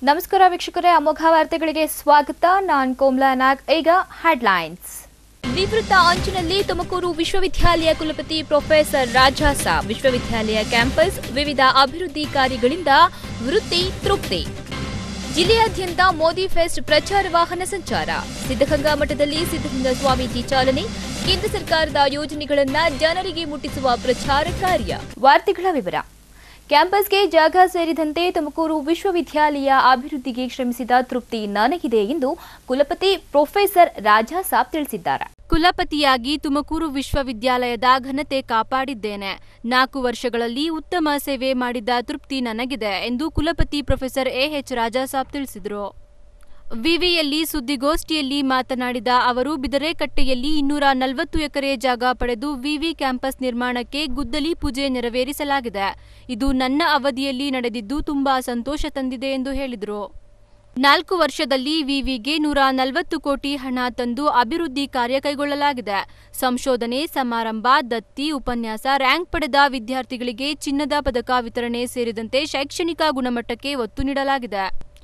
ನಮಸ್ಕಾರ ವೀಕ್ಷಕರೇ ಅಮೋಘ ವಾರ್ತೆಗಳಿಗೆ ಸ್ವಾಗತ ನಾನ್ ಕೋಮ್ಲಾ ನಾಗ್ ಈಗ ಹೆಡ್ಲೈನ್ಸ್ ನಿವೃತ್ತ ಅಂಚಿನಲ್ಲಿ ತುಮಕೂರು ವಿಶ್ವವಿದ್ಯಾಲಯ ಕುಲಪತಿ ಪ್ರೊಫೆಸರ್ ರಾಜಾಸ ವಿಶ್ವವಿದ್ಯಾಲಯ ಕ್ಯಾಂಪಸ್ ವಿವಿಧ ಅಭಿವೃದ್ಧಿ ಕಾರ್ಯಗಳಿಂದ ವೃತ್ತಿ ತೃಪ್ತಿ ಜಿಲ್ಲೆಯಾದ್ಯಂತ ಮೋದಿ ಫೆಸ್ಟ್ ಪ್ರಚಾರ ವಾಹನ ಸಂಚಾರ ಸಿದ್ಧಗಂಗಾ ಮಠದಲ್ಲಿ ಸಿದ್ಧಲಿಂಗ ಸ್ವಾಮೀಜಿ ಚಾಲನೆ ಕೇಂದ್ರ ಸರ್ಕಾರದ ಯೋಜನೆಗಳನ್ನ ಜನರಿಗೆ ಮುಟ್ಟಿಸುವ ಪ್ರಚಾರ ಕಾರ್ಯ ವಾರ್ತೆಗಳ ವಿವರ ಕ್ಯಾಂಪಸ್ಗೆ ಜಾಗ ಸೇರಿದಂತೆ ತುಮಕೂರು ವಿಶ್ವವಿದ್ಯಾಲಯ ಅಭಿವೃದ್ಧಿಗೆ ಶ್ರಮಿಸಿದ ತೃಪ್ತಿ ನನಗಿದೆ ಎಂದು ಕುಲಪತಿ ಪ್ರೊಫೆಸರ್ ರಾಜಾ ಸಾಬ್ ತಿಳಿಸಿದ್ದಾರೆ ಕುಲಪತಿಯಾಗಿ ತುಮಕೂರು ವಿಶ್ವವಿದ್ಯಾಲಯದ ಘನತೆ ಕಾಪಾಡಿದ್ದೇನೆ ನಾಲ್ಕು ವರ್ಷಗಳಲ್ಲಿ ಉತ್ತಮ ಸೇವೆ ಮಾಡಿದ ತೃಪ್ತಿ ನನಗಿದೆ ಎಂದು ಕುಲಪತಿ ಪ್ರೊಫೆಸರ್ ಎಎಚ್ ರಾಜಾಸಾಬ್ ತಿಳಿಸಿದರು ವಿವಿಯಲ್ಲಿ ಸುದ್ದಿಗೋಷ್ಠಿಯಲ್ಲಿ ಮಾತನಾಡಿದ ಅವರು ಬಿದರೆಕಟ್ಟೆಯಲ್ಲಿ ಇನ್ನೂರ ನಲವತ್ತು ಎಕರೆ ಜಾಗ ಪಡೆದು ವಿವಿ ಕ್ಯಾಂಪಸ್ ನಿರ್ಮಾಣಕ್ಕೆ ಗುದ್ದಲಿ ಪೂಜೆ ನೆರವೇರಿಸಲಾಗಿದೆ ಇದು ನನ್ನ ಅವಧಿಯಲ್ಲಿ ನಡೆದಿದ್ದು ತುಂಬಾ ಸಂತೋಷ ತಂದಿದೆ ಎಂದು ಹೇಳಿದರು ನಾಲ್ಕು ವರ್ಷದಲ್ಲಿ ವಿವಿಗೆ ನೂರ ನಲವತ್ತು ಕೋಟಿ ಹಣ ತಂದು ಅಭಿವೃದ್ಧಿ ಕಾರ್ಯ ಕೈಗೊಳ್ಳಲಾಗಿದೆ ಸಂಶೋಧನೆ ಸಮಾರಂಭ ದತ್ತಿ ಉಪನ್ಯಾಸ ರ್ಯಾಂಕ್ ಪಡೆದ ವಿದ್ಯಾರ್ಥಿಗಳಿಗೆ ಚಿನ್ನದ ಪದಕ ವಿತರಣೆ ಸೇರಿದಂತೆ ಶೈಕ್ಷಣಿಕ ಗುಣಮಟ್ಟಕ್ಕೆ ಒತ್ತು ನೀಡಲಾಗಿದೆ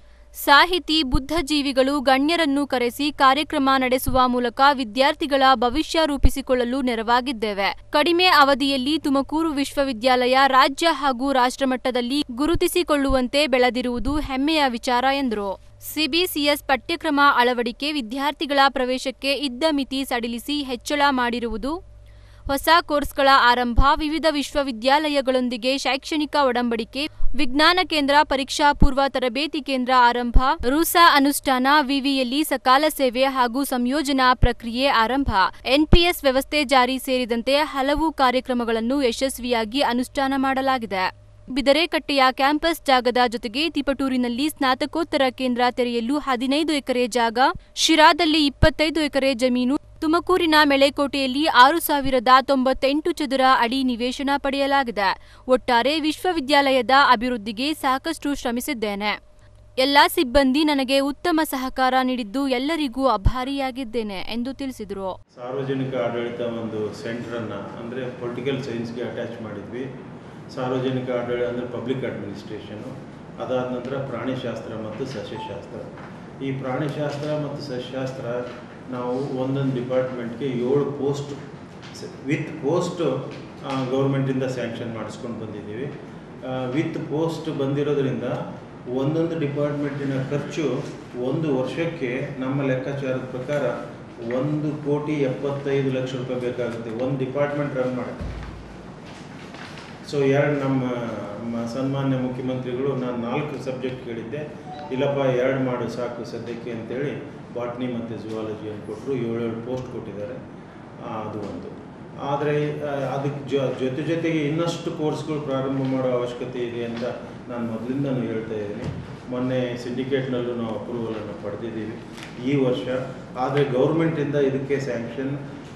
ಸಾಹಿತಿ ಬುದ್ಧಜೀವಿಗಳು ಗಣ್ಯರನ್ನು ಕರೆಸಿ ಕಾರ್ಯಕ್ರಮ ನಡೆಸುವ ಮೂಲಕ ವಿದ್ಯಾರ್ಥಿಗಳ ಭವಿಷ್ಯ ರೂಪಿಸಿಕೊಳ್ಳಲು ನೆರವಾಗಿದ್ದೇವೆ ಕಡಿಮೆ ಅವಧಿಯಲ್ಲಿ ತುಮಕೂರು ವಿಶ್ವವಿದ್ಯಾಲಯ ರಾಜ್ಯ ಹಾಗೂ ರಾಷ್ಟ್ರಮಟ್ಟದಲ್ಲಿ ಗುರುತಿಸಿಕೊಳ್ಳುವಂತೆ ಬೆಳೆದಿರುವುದು ಹೆಮ್ಮೆಯ ವಿಚಾರ ಎಂದರು ಸಿಬಿಸಿಎಸ್ ಪಠ್ಯಕ್ರಮ ಅಳವಡಿಕೆ ವಿದ್ಯಾರ್ಥಿಗಳ ಪ್ರವೇಶಕ್ಕೆ ಇದ್ದ ಮಿತಿ ಸಡಿಲಿಸಿ ಹೆಚ್ಚಳ ಮಾಡಿರುವುದು ಹೊಸ ಕೋರ್ಸ್ಗಳ ಆರಂಭ ವಿವಿಧ ವಿಶ್ವವಿದ್ಯಾಲಯಗಳೊಂದಿಗೆ ಶೈಕ್ಷಣಿಕ ಒಡಂಬಡಿಕೆ ವಿಜ್ಞಾನ ಕೇಂದ್ರ ಪರೀಕ್ಷಾ ಪೂರ್ವ ತರಬೇತಿ ಕೇಂದ್ರ ಆರಂಭ ರೂಸಾ ಅನುಷ್ಠಾನ ವಿವಿಯಲ್ಲಿ ಸಕಾಲ ಸೇವೆ ಹಾಗೂ ಸಂಯೋಜನಾ ಪ್ರಕ್ರಿಯೆ ಆರಂಭ ಎನ್ಪಿಎಸ್ ವ್ಯವಸ್ಥೆ ಜಾರಿ ಸೇರಿದಂತೆ ಹಲವು ಕಾರ್ಯಕ್ರಮಗಳನ್ನು ಯಶಸ್ವಿಯಾಗಿ ಅನುಷ್ಠಾನ ಮಾಡಲಾಗಿದೆ ಬಿದರೆಕಟ್ಟೆಯ ಕ್ಯಾಂಪಸ್ ಜಾಗದ ಜೊತೆಗೆ ತಿಪಟೂರಿನಲ್ಲಿ ಸ್ನಾತಕೋತ್ತರ ಕೇಂದ್ರ ತೆರೆಯಲು ಹದಿನೈದು ಎಕರೆ ಜಾಗ ಶಿರಾದಲ್ಲಿ ಇಪ್ಪತ್ತೈದು ಎಕರೆ ಜಮೀನು ತುಮಕೂರಿನ ಮೆಳೆಕೋಟೆಯಲ್ಲಿ ಆರು ಸಾವಿರದ ತೊಂಬತ್ತೆಂಟು ಚದುರ ಅಡಿ ನಿವೇಶನ ಪಡೆಯಲಾಗಿದೆ ಒಟ್ಟಾರೆ ವಿಶ್ವವಿದ್ಯಾಲಯದ ಅಭಿವೃದ್ಧಿಗೆ ಸಾಕಷ್ಟು ಶ್ರಮಿಸಿದ್ದೇನೆ ಎಲ್ಲಾ ಸಿಬ್ಬಂದಿ ನನಗೆ ಉತ್ತಮ ಸಹಕಾರ ನೀಡಿದ್ದು ಎಲ್ಲರಿಗೂ ಅಭಾರಿಯಾಗಿದ್ದೇನೆ ಎಂದು ತಿಳಿಸಿದರು ಸಾರ್ವಜನಿಕ ಆಡಳಿತ ಒಂದು ಸೆಂಟ್ರನ್ನು ಅಂದರೆ ಪೊಲಿಟಿಕಲ್ ಸೈನ್ಸ್ಗೆ ಅಟ್ಯಾಚ್ ಮಾಡಿದ್ವಿ ಸಾರ್ವಜನಿಕ ಆಡಳಿತ ಅಂದರೆ ಪಬ್ಲಿಕ್ ಅಡ್ಮಿನಿಸ್ಟ್ರೇಷನು ಅದಾದ ನಂತರ ಪ್ರಾಣಿಶಾಸ್ತ್ರ ಮತ್ತು ಸಸ್ಯಶಾಸ್ತ್ರ ಈ ಪ್ರಾಣಿಶಾಸ್ತ್ರ ಮತ್ತು ಸಸ್ಯಶಾಸ್ತ್ರ ನಾವು ಒಂದೊಂದು ಡಿಪಾರ್ಟ್ಮೆಂಟ್ಗೆ ಏಳು ಪೋಸ್ಟ್ ವಿತ್ ಪೋಸ್ಟ್ ಗೌರ್ಮೆಂಟಿಂದ ಸ್ಯಾಂಕ್ಷನ್ ಮಾಡಿಸ್ಕೊಂಡು ಬಂದಿದ್ದೀವಿ ವಿತ್ ಪೋಸ್ಟ್ ಬಂದಿರೋದ್ರಿಂದ ಒಂದೊಂದು ಡಿಪಾರ್ಟ್ಮೆಂಟಿನ ಖರ್ಚು ಒಂದು ವರ್ಷಕ್ಕೆ ನಮ್ಮ ಲೆಕ್ಕಾಚಾರದ ಪ್ರಕಾರ ಒಂದು ಕೋಟಿ ಎಪ್ಪತ್ತೈದು ಲಕ್ಷ ರೂಪಾಯಿ ಬೇಕಾಗುತ್ತೆ ಒಂದು ಡಿಪಾರ್ಟ್ಮೆಂಟ್ ರನ್ ಮಾಡೋಕ್ಕೆ ಸೊ ಎರಡು ನಮ್ಮ ಮ- ಸನ್ಮಾನ್ಯ ಮುಖ್ಯಮಂತ್ರಿಗಳು ನಾನು ನಾಲ್ಕು ಸಬ್ಜೆಕ್ಟ್ ಕೇಳಿದ್ದೆ ಇಲ್ಲಪ್ಪ ಎರಡು ಮಾಡು ಸಾಕು ಸದ್ಯಕ್ಕೆ ಅಂತೇಳಿ ಬಾಟ್ನಿ ಮತ್ತು ಜುವಾಲಜಿ ಅಂತ ಕೊಟ್ಟರು ಏಳೇಳು ಪೋಸ್ಟ್ ಕೊಟ್ಟಿದ್ದಾರೆ ಆ, ಅದು ಒಂದು ಆದರೆ ಅದಕ್ಕೆ ಜೊ ಜೊತೆ ಜೊತೆಗೆ ಇನ್ನಷ್ಟು ಕೋರ್ಸ್ಗಳು ಪ್ರಾರಂಭ ಮಾಡೋ ಅವಶ್ಯಕತೆ ಇದೆ ಅಂತ ನಾನು ಮೊದಲಿಂದನೂ ಹೇಳ್ತಾ ಇದ್ದೀನಿ ಮೊನ್ನೆ ಸಿಂಡಿಕೇಟ್ನಲ್ಲೂ ನಾವು ಅಪ್ರೂವಲನ್ನು ಪಡೆದಿದ್ದೀವಿ ಈ ವರ್ಷ ಆದರೆ ಗೌರ್ಮೆಂಟಿಂದ ಇದಕ್ಕೆ ಸ್ಯಾಂಕ್ಷನ್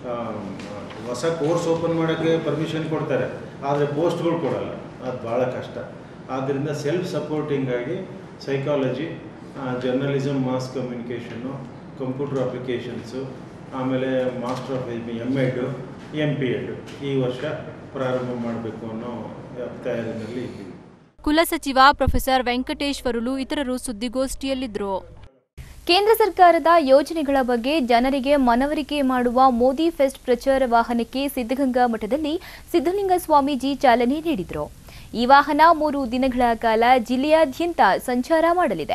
ಹೊಸ ಕೋರ್ಸ್ ಓಪನ್ ಮಾಡೋಕ್ಕೆ ಪರ್ಮಿಷನ್ ಕೊಡ್ತಾರೆ ಆದರೆ ಪೋಸ್ಟ್ಗಳು ಕೊಡಲ್ಲ ಅದು ಭಾಳ ಕಷ್ಟ ಆದ್ದರಿಂದ ಸೆಲ್ಫ್ ಸಪೋರ್ಟಿಂಗ್ ಆಗಿ psychology journalism mass communication computer applications ಆಮೇಲೆ master of M Ed M P Ed ಈ ವರ್ಷ ಪ್ರಾರಂಭ ಮಾಡಬೇಕು ಅನ್ನೋ ತಯಾರಿನಲ್ಲಿ ಇದ್ದೀವಿ ಕುಲಸಚಿವ ಪ್ರೊಫೆಸರ್ ವೆಂಕಟೇಶ್ವರುಲು ಇತರರು ಸುದ್ದಿಗೋಷ್ಠಿಯಲ್ಲಿದ್ದರು ಕೇಂದ್ರ ಸರ್ಕಾರದ ಯೋಜನೆಗಳ ಬಗ್ಗೆ ಜನರಿಗೆ ಮನವರಿಕೆ ಮಾಡುವ ಮೋದಿ ಫೆಸ್ಟ್ ಪ್ರಚಾರ ವಾಹನಕ್ಕೆ ಸಿದ್ಧಗಂಗಾ ಮಠದಲ್ಲಿ ಸಿದ್ಧಲಿಂಗ ಸ್ವಾಮೀಜಿ ಚಾಲನೆ ನೀಡಿದರು ಈ ವಾಹನ ಮೂರು ದಿನಗಳ ಕಾಲ ಜಿಲ್ಲೆಯಾದ್ಯಂತ ಸಂಚಾರ ಮಾಡಲಿದೆ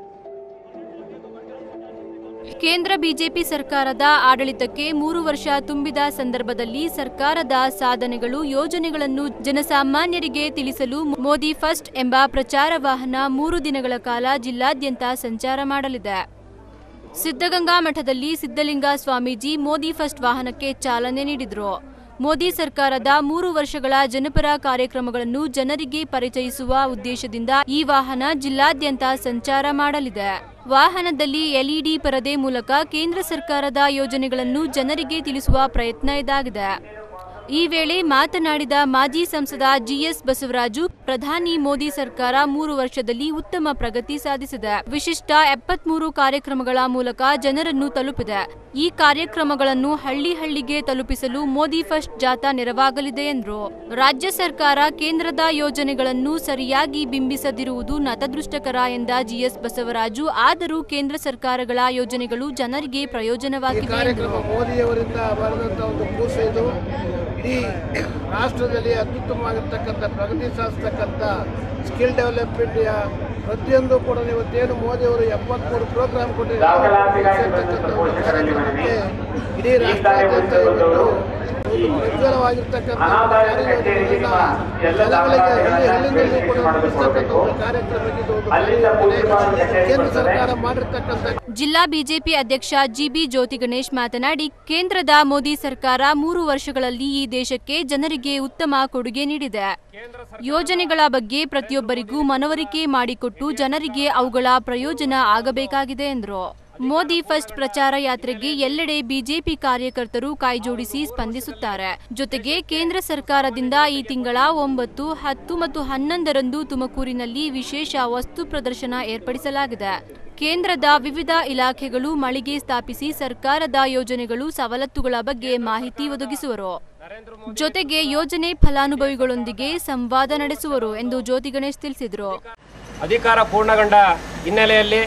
ಕೇಂದ್ರ ಬಿಜೆಪಿ ಸರ್ಕಾರದ ಆಡಳಿತಕ್ಕೆ ಮೂರು ವರ್ಷ ತುಂಬಿದ ಸಂದರ್ಭದಲ್ಲಿ ಸರ್ಕಾರದ ಸಾಧನೆಗಳು ಯೋಜನೆಗಳನ್ನು ಜನಸಾಮಾನ್ಯರಿಗೆ ತಿಳಿಸಲು ಮೋದಿ ಫಸ್ಟ್ ಎಂಬ ಪ್ರಚಾರ ವಾಹನ ಮೂರು ದಿನಗಳ ಕಾಲ ಜಿಲ್ಲಾದ್ಯಂತ ಸಂಚಾರ ಮಾಡಲಿದೆ ಸಿದ್ಧಗಂಗಾ ಮಠದಲ್ಲಿ ಸಿದ್ಧಲಿಂಗ ಸ್ವಾಮೀಜಿ ಮೋದಿ ಫಸ್ಟ್ ವಾಹನಕ್ಕೆ ಚಾಲನೆ ನೀಡಿದರು ಮೋದಿ ಸರ್ಕಾರದ ಮೂರು ವರ್ಷಗಳ ಜನಪರ ಕಾರ್ಯಕ್ರಮಗಳನ್ನು ಜನರಿಗೆ ಪರಿಚಯಿಸುವ ಉದ್ದೇಶದಿಂದ ಈ ವಾಹನ ಜಿಲ್ಲಾದ್ಯಂತ ಸಂಚಾರ ಮಾಡಲಿದೆ ವಾಹನದಲ್ಲಿ ಎಲ್ಇಡಿ ಪರದೆ ಮೂಲಕ ಕೇಂದ್ರ ಸರ್ಕಾರದ ಯೋಜನೆಗಳನ್ನು ಜನರಿಗೆ ತಿಳಿಸುವ ಪ್ರಯತ್ನ ಇದಾಗಿದೆ ಈ ವೇಳೆ ಮಾತನಾಡಿದ ಮಾಜಿ ಸಂಸದ ಜಿಎಸ್ ಬಸವರಾಜು ಪ್ರಧಾನಿ ಮೋದಿ ಸರ್ಕಾರ ಮೂರು ವರ್ಷದಲ್ಲಿ ಉತ್ತಮ ಪ್ರಗತಿ ಸಾಧಿಸಿದೆ ವಿಶಿಷ್ಟ ಎಪ್ಪತ್ಮೂರು ಕಾರ್ಯಕ್ರಮಗಳ ಮೂಲಕ ಜನರನ್ನು ತಲುಪಿದೆ ಈ ಕಾರ್ಯಕ್ರಮಗಳನ್ನು ಹಳ್ಳಿ ಹಳ್ಳಿಗೆ ತಲುಪಿಸಲು ಮೋದಿ ಫಸ್ಟ್ ಜಾಥಾ ನೆರವಾಗಲಿದೆ ಎಂದರು ರಾಜ್ಯ ಸರ್ಕಾರ ಕೇಂದ್ರದ ಯೋಜನೆಗಳನ್ನು ಸರಿಯಾಗಿ ಬಿಂಬಿಸದಿರುವುದು ನತದೃಷ್ಟಕರ ಎಂದ ಜಿಎಸ್ ಬಸವರಾಜು ಆದರೂ ಕೇಂದ್ರ ಸರ್ಕಾರಗಳ ಯೋಜನೆಗಳು ಜನರಿಗೆ ಈ ಪ್ರಯೋಜನವಾಗಿದೆ ಕಾರ್ಯಕ್ರಮ ಎಂದರು ಮೋದಿಯವರಿಂದ ಬರೆದಂಥ ಒಂದು ಕೂಸು ಇದು ಇಡೀ ರಾಷ್ಟ್ರದಲ್ಲಿ ಅತ್ಯುತ್ತಮವಾಗಿರ್ತಕ್ಕಂಥ ಪ್ರಗತಿ ಸಾಧಿಸ್ತಕ್ಕಂಥ ಸ್ಕಿಲ್ ಡೆವಲಪ್ಮೆಂಟ್ ಪ್ರತಿಯೊಂದು ಕೂಡ ಇವತ್ತೇನು ಮೋದಿಯವರು ಎಪ್ಪತ್ಮೂರು ಪ್ರೋಗ್ರಾಮ್ ಕೊಟ್ಟಿರ್ತಕ್ಕಂಥ ಒಂದು ಕಾರ್ಯಕ್ರಮಕ್ಕೆ ಇಡೀ ರಾಷ್ಟ್ರಾದ್ಯಂತ ಇವತ್ತು ಒಂದು ಪ್ರಜ್ವಲವಾಗಿರ್ತಕ್ಕಂಥ ಒಂದು ಕಾರ್ಯಯೋಜನೆಗಳನ್ನ ಜನಗಳಿಗೆ ಹಳ್ಳಿ ಹಳ್ಳಿನಲ್ಲಿ ಕೂಡ ಮುಟ್ಟಿಸ್ತಕ್ಕಂಥ ಒಂದು ಕಾರ್ಯಕ್ರಮಕ್ಕೆ ಇದು ಒಂದು ಕಾರ್ಯಕ್ರಮ. ಕೇಂದ್ರ ಸರ್ಕಾರ ಮಾಡಿರ್ತಕ್ಕಂಥ ಜಿಲ್ಲಾ ಬಿಜೆಪಿ ಅಧ್ಯಕ್ಷ ಜಿಬಿ ಜ್ಯೋತಿ ಗಣೇಶ್ ಮಾತನಾಡಿ ಕೇಂದ್ರದ ಮೋದಿ ಸರ್ಕಾರ ಮೂರು ವರ್ಷಗಳಲ್ಲಿ ಈ ದೇಶಕ್ಕೆ ಜನರಿಗೆ ಉತ್ತಮ ಕೊಡುಗೆ ನೀಡಿದೆ ಯೋಜನೆಗಳ ಬಗ್ಗೆ ಪ್ರತಿಯೊಬ್ಬರಿಗೂ ಮನವರಿಕೆ ಮಾಡಿಕೊಟ್ಟು ಜನರಿಗೆ ಅವುಗಳ ಪ್ರಯೋಜನ ಆಗಬೇಕಾಗಿದೆ ಎಂದರು ಮೋದಿ ಫಸ್ಟ್ ಪ್ರಚಾರ ಯಾತ್ರೆಗೆ ಎಲ್ಲೆಡೆ ಬಿಜೆಪಿ ಕಾರ್ಯಕರ್ತರು ಕೈಜೋಡಿಸಿ ಸ್ಪಂದಿಸುತ್ತಾರೆ ಜೊತೆಗೆ ಕೇಂದ್ರ ಸರ್ಕಾರದಿಂದ ಈ ತಿಂಗಳ ಒಂಬತ್ತು ಹತ್ತು ಮತ್ತು ಹನ್ನೊಂದರಂದು ತುಮಕೂರಿನಲ್ಲಿ ವಿಶೇಷ ವಸ್ತು ಪ್ರದರ್ಶನ ಏರ್ಪಡಿಸಲಾಗಿದೆ ಕೇಂದ್ರದ ವಿವಿಧ ಇಲಾಖೆಗಳು ಮಳಿಗೆ ಸ್ಥಾಪಿಸಿ ಸರ್ಕಾರದ ಯೋಜನೆಗಳು ಸವಲತ್ತುಗಳ ಬಗ್ಗೆ ಮಾಹಿತಿ ಒದಗಿಸುವರು ಜೊತೆಗೆ ಯೋಜನೆ ಫಲಾನುಭವಿಗಳೊಂದಿಗೆ ಸಂವಾದ ನಡೆಸುವರು ಎಂದು ಜ್ಯೋತಿ ಗಣೇಶ್ ತಿಳಿಸಿದರು ಅಧಿಕಾರ ಪೂರ್ಣಗೊಂಡ ಹಿನ್ನೆಲೆಯಲ್ಲಿ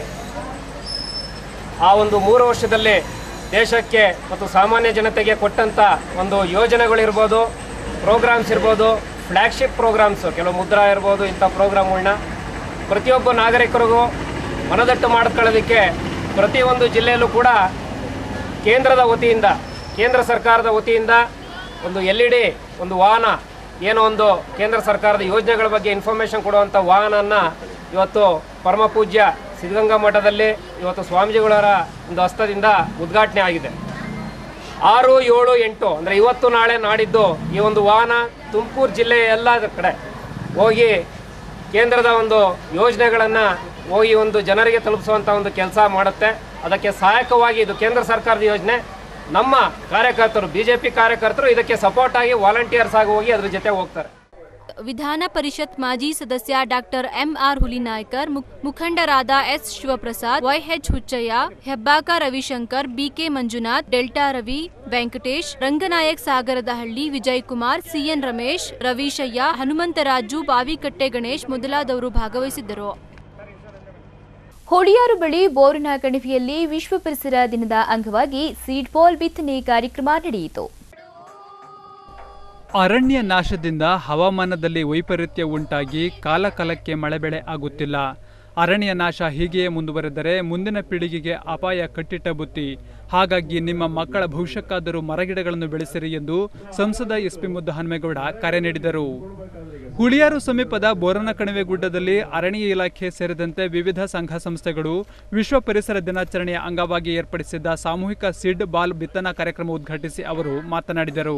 ಆ ಒಂದು ಮೂರು ವರ್ಷದಲ್ಲಿ ದೇಶಕ್ಕೆ ಮತ್ತು ಸಾಮಾನ್ಯ ಜನತೆಗೆ ಕೊಟ್ಟಂಥ ಒಂದು ಯೋಜನೆಗಳಿರ್ಬೋದು ಪ್ರೋಗ್ರಾಮ್ಸ್ ಇರ್ಬೋದು ಫ್ಲ್ಯಾಗ್ಶಿಪ್ ಪ್ರೋಗ್ರಾಮ್ಸು ಕೆಲವು ಮುದ್ರಾ ಇರ್ಬೋದು ಇಂಥ ಪ್ರೋಗ್ರಾಮ್ಗಳನ್ನ ಪ್ರತಿಯೊಬ್ಬ ನಾಗರಿಕರಿಗೂ ಮನದಟ್ಟು ಮಾಡ್ಕೊಳ್ಳೋದಕ್ಕೆ ಪ್ರತಿಯೊಂದು ಜಿಲ್ಲೆಯಲ್ಲೂ ಕೂಡ ಕೇಂದ್ರದ ವತಿಯಿಂದ ಕೇಂದ್ರ ಸರ್ಕಾರದ ವತಿಯಿಂದ ಒಂದು ಎಲ್ ಇ ಡಿ ಒಂದು ವಾಹನ ಏನೋ ಒಂದು ಕೇಂದ್ರ ಸರ್ಕಾರದ ಯೋಜನೆಗಳ ಬಗ್ಗೆ ಇನ್ಫಾರ್ಮೇಷನ್ ಕೊಡುವಂಥ ವಾಹನನ ಇವತ್ತು ಪರಮ ಪೂಜ್ಯ ಸಿದ್ಧಗಂಗಾ ಮಠದಲ್ಲಿ ಇವತ್ತು ಸ್ವಾಮೀಜಿಗಳವರ ಒಂದು ಹಸ್ತದಿಂದ ಉದ್ಘಾಟನೆ ಆಗಿದೆ ಆರು ಏಳು ಎಂಟು ಅಂದರೆ ಇವತ್ತು ನಾಳೆ ನಾಡಿದ್ದು ಈ ಒಂದು ವಾಹನ ತುಮಕೂರು ಜಿಲ್ಲೆಯ ಎಲ್ಲ ಕಡೆ ಹೋಗಿ ಕೇಂದ್ರದ ಒಂದು ಯೋಜನೆಗಳನ್ನು ಹೋಗಿ ಒಂದು ಜನರಿಗೆ ತಲುಪಿಸುವಂಥ ಒಂದು ಕೆಲಸ ಮಾಡುತ್ತೆ ಅದಕ್ಕೆ ಸಹಾಯಕವಾಗಿ ಇದು ಕೇಂದ್ರ ಸರ್ಕಾರದ ಯೋಜನೆ ನಮ್ಮ ಕಾರ್ಯಕರ್ತರು ಬಿ ಜೆ ಪಿ ಕಾರ್ಯಕರ್ತರು ಇದಕ್ಕೆ ಸಪೋರ್ಟ್ ಆಗಿ ವಾಲಂಟಿಯರ್ಸ್ ಆಗಿ ಹೋಗಿ ಅದ್ರ ಜೊತೆ ಹೋಗ್ತಾರೆ ವಿಧಾನ ಪರಿಷತ್ ಮಾಜಿ ಸದಸ್ಯ ಡಾಕ್ಟರ್ ಎಂಆರ್ ಹುಲಿನಾಯ್ಕರ್ ಮುಖ- ಮುಖಂಡರಾದ S Shivaprasad YH Huchaiah Hebbaka Ravishankar BK Manjunath Delta Ravi Venkatesh Ranganayak Sagaradahalli Vijay Kumar CN Ramesh Raveeshaiah Hanumantharaju Bavikatte Ganesh ಮೊದಲಾದವರು ಭಾಗವಹಿಸಿದ್ದರು ಹೊಳಿಯಾರು ಬಳಿ ಬೋರಿನ ಕಣಿವೆಯಲ್ಲಿ ವಿಶ್ವ ಪರಿಸರ ದಿನದ ಅಂಗವಾಗಿ ಸೀಡ್ ಬಾಲ್ ಬಿತ್ತನೆ ಕಾರ್ಯಕ್ರಮ ನಡೆಯಿತು ಅರಣ್ಯ ನಾಶದಿಂದ ಹವಾಮಾನದಲ್ಲಿ ವೈಪರೀತ್ಯ ಉಂಟಾಗಿ ಕಾಲಕಾಲಕ್ಕೆ ಮಳೆ ಬೆಳೆ ಆಗುತ್ತಿಲ್ಲ ಅರಣ್ಯ ನಾಶ ಹೀಗೆಯೇ ಮುಂದುವರೆದರೆ ಮುಂದಿನ ಪೀಳಿಗೆಗೆ ಅಪಾಯ ಕಟ್ಟಿಟ್ಟ ಬುತ್ತಿ ಹಾಗಾಗಿ ನಿಮ್ಮ ಮಕ್ಕಳ ಭವಿಷ್ಯಕ್ಕಾದರೂ ಮರಗಿಡಗಳನ್ನು ಬೆಳೆಸಿರಿ ಎಂದು ಸಂಸದ ಎಸ್ ಪಿ ಮುದ್ದು ಹನುಮೇಗೌಡ ಕರೆ ನೀಡಿದರು ಹುಳಿಯಾರು ಸಮೀಪದ ಬೋರನ ಕಣಿವೆ ಗುಡ್ಡದಲ್ಲಿ ಅರಣ್ಯ ಇಲಾಖೆ ಸೇರಿದಂತೆ ವಿವಿಧ ಸಂಘ ಸಂಸ್ಥೆಗಳು ವಿಶ್ವ ಪರಿಸರ ದಿನಾಚರಣೆಯ ಅಂಗವಾಗಿ ಏರ್ಪಡಿಸಿದ್ದ ಸಾಮೂಹಿಕ ಸಿಡ್ ಬಾಲ್ ಬಿತ್ತನಾ ಕಾರ್ಯಕ್ರಮ ಉದ್ಘಾಟಿಸಿ ಅವರು ಮಾತನಾಡಿದರು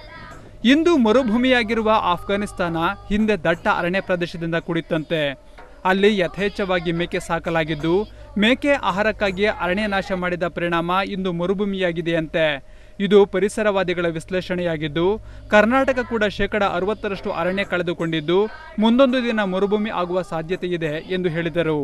ಇಂದು ಮರುಭೂಮಿಯಾಗಿರುವ ಆಫ್ಘಾನಿಸ್ತಾನ ಹಿಂದೆ ದಟ್ಟ ಅರಣ್ಯ ಪ್ರದೇಶದಿಂದ ಕೂಡಿತ್ತಂತೆ ಅಲ್ಲಿ ಯಥೇಚ್ಛವಾಗಿ ಮೇಕೆ ಸಾಕಲಾಗಿದ್ದು ಮೇಕೆ ಆಹಾರಕ್ಕಾಗಿ ಅರಣ್ಯ ನಾಶ ಮಾಡಿದ ಪರಿಣಾಮ ಇಂದು ಮರುಭೂಮಿಯಾಗಿದೆಯಂತೆ ಇದು ಪರಿಸರವಾದಿಗಳ ವಿಶ್ಲೇಷಣೆಯಾಗಿದ್ದು ಕರ್ನಾಟಕ ಕೂಡ ಶೇಕಡ ಅರವತ್ತರಷ್ಟು ಅರಣ್ಯ ಕಳೆದುಕೊಂಡಿದ್ದು ಮುಂದೊಂದು ದಿನ ಮರುಭೂಮಿ ಆಗುವ ಸಾಧ್ಯತೆ ಇದೆ ಎಂದು ಹೇಳಿದರು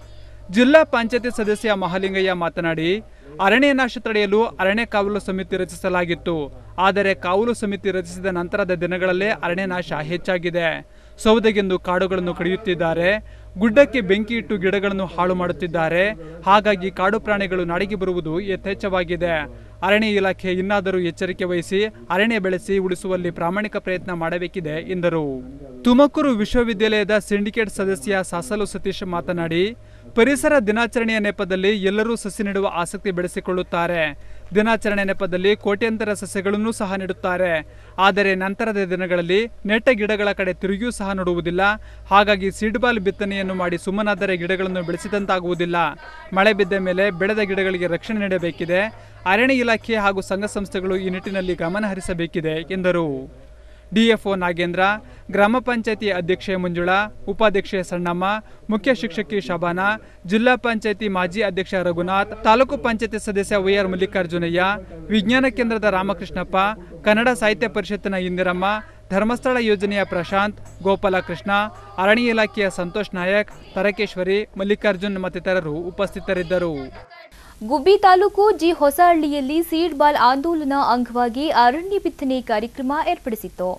ಜಿಲ್ಲಾ ಪಂಚಾಯತಿ ಸದಸ್ಯ ಮಹಾಲಿಂಗಯ್ಯ ಮಾತನಾಡಿ ಅರಣ್ಯ ನಾಶ ತಡೆಯಲು ಅರಣ್ಯ ಕಾವಲು ಸಮಿತಿ ರಚಿಸಲಾಗಿತ್ತು ಆದರೆ ಕಾವಲು ಸಮಿತಿ ರಚಿಸಿದ ನಂತರದ ದಿನಗಳಲ್ಲೇ ಅರಣ್ಯ ನಾಶ ಹೆಚ್ಚಾಗಿದೆ ಸೌದೆಗೆಂದು ಕಾಡುಗಳನ್ನು ಕಡಿಯುತ್ತಿದ್ದಾರೆ ಗುಡ್ಡಕ್ಕೆ ಬೆಂಕಿ ಇಟ್ಟು ಗಿಡಗಳನ್ನು ಹಾಳು ಮಾಡುತ್ತಿದ್ದಾರೆ ಹಾಗಾಗಿ ಕಾಡು ಪ್ರಾಣಿಗಳು ನಾಡಿಗೆ ಬರುವುದು ಯಥೇಚ್ಛವಾಗಿದೆ ಅರಣ್ಯ ಇಲಾಖೆ ಇನ್ನಾದರೂ ಎಚ್ಚರಿಕೆ ವಹಿಸಿ ಅರಣ್ಯ ಬೆಳೆಸಿ ಉಳಿಸುವಲ್ಲಿ ಪ್ರಾಮಾಣಿಕ ಪ್ರಯತ್ನ ಮಾಡಬೇಕಿದೆ ಎಂದರು ತುಮಕೂರು ವಿಶ್ವವಿದ್ಯಾಲಯದ ಸಿಂಡಿಕೇಟ್ ಸದಸ್ಯ ಸಾಸಲು ಸತೀಶ್ ಮಾತನಾಡಿ ಪರಿಸರ ದಿನಾಚರಣೆಯ ನೆಪದಲ್ಲಿ ಎಲ್ಲರೂ ಸಸಿ ನೆಡುವ ಆಸಕ್ತಿ ಬೆಳೆಸಿಕೊಳ್ಳುತ್ತಾರೆ ದಿನಾಚರಣೆ ನೆಪದಲ್ಲಿ ಕೋಟ್ಯಂತರ ಸಸ್ಯಗಳನ್ನು ಸಹ ನೆಡುತ್ತಾರೆ ಆದರೆ ನಂತರದ ದಿನಗಳಲ್ಲಿ ನೆಟ್ಟ ಗಿಡಗಳ ಕಡೆ ತಿರುಗಿಯೂ ಸಹ ನೋಡುವುದಿಲ್ಲ ಹಾಗಾಗಿ ಸೀಡ್ಬಾಲ್ ಬಿತ್ತನೆಯನ್ನು ಮಾಡಿ ಸುಮ್ಮನಾದರೆ ಗಿಡಗಳನ್ನು ಬೆಳೆಸಿದಂತಾಗುವುದಿಲ್ಲ ಮಳೆ ಬಿದ್ದ ಮೇಲೆ ಬೆಳೆದ ಗಿಡಗಳಿಗೆ ರಕ್ಷಣೆ ನೀಡಬೇಕಿದೆ ಅರಣ್ಯ ಇಲಾಖೆ ಹಾಗೂ ಸಂಘ ಸಂಸ್ಥೆಗಳು ಈ ನಿಟ್ಟಿನಲ್ಲಿ ಗಮನ ಹರಿಸಬೇಕಿದೆ ಎಂದರು ಡಿಎಫ್ಒ ನಾಗೇಂದ್ರ ಗ್ರಾಮ ಪಂಚಾಯತಿ ಅಧ್ಯಕ್ಷೆ ಮಂಜುಳಾ ಉಪಾಧ್ಯಕ್ಷೆ ಸಣ್ಣಮ್ಮ ಮುಖ್ಯ ಶಿಕ್ಷಕಿ ಶಬಾನ ಜಿಲ್ಲಾ ಪಂಚಾಯತಿ ಮಾಜಿ ಅಧ್ಯಕ್ಷ ರಘುನಾಥ್ ತಾಲೂಕು ಪಂಚಾಯತಿ ಸದಸ್ಯ ವೈಆರ್ ಮಲ್ಲಿಕಾರ್ಜುನಯ್ಯ ವಿಜ್ಞಾನ ಕೇಂದ್ರದ ರಾಮಕೃಷ್ಣಪ್ಪ ಕನ್ನಡ ಸಾಹಿತ್ಯ ಪರಿಷತ್ತಿನ ಇಂದಿರಮ್ಮ ಧರ್ಮಸ್ಥಳ ಯೋಜನೆಯ ಪ್ರಶಾಂತ್ ಗೋಪಾಲಕೃಷ್ಣ ಅರಣ್ಯ ಇಲಾಖೆಯ ಸಂತೋಷ್ ನಾಯಕ್ ತರಕೇಶ್ವರಿ ಮಲ್ಲಿಕಾರ್ಜುನ್ ಮತ್ತಿತರರು ಉಪಸ್ಥಿತರಿದ್ದರು ಗುಬ್ಬಿ ತಾಲೂಕು ಜಿ ಹೊಸಹಳ್ಳಿಯಲ್ಲಿ ಸೀಡ್ ಬಾಲ್ ಆಂದೋಲನ ಅಂಗವಾಗಿ ಅರಣ್ಯ ಬಿತ್ತನೆ ಕಾರ್ಯಕ್ರಮ ಏರ್ಪಡಿಸಿತ್ತು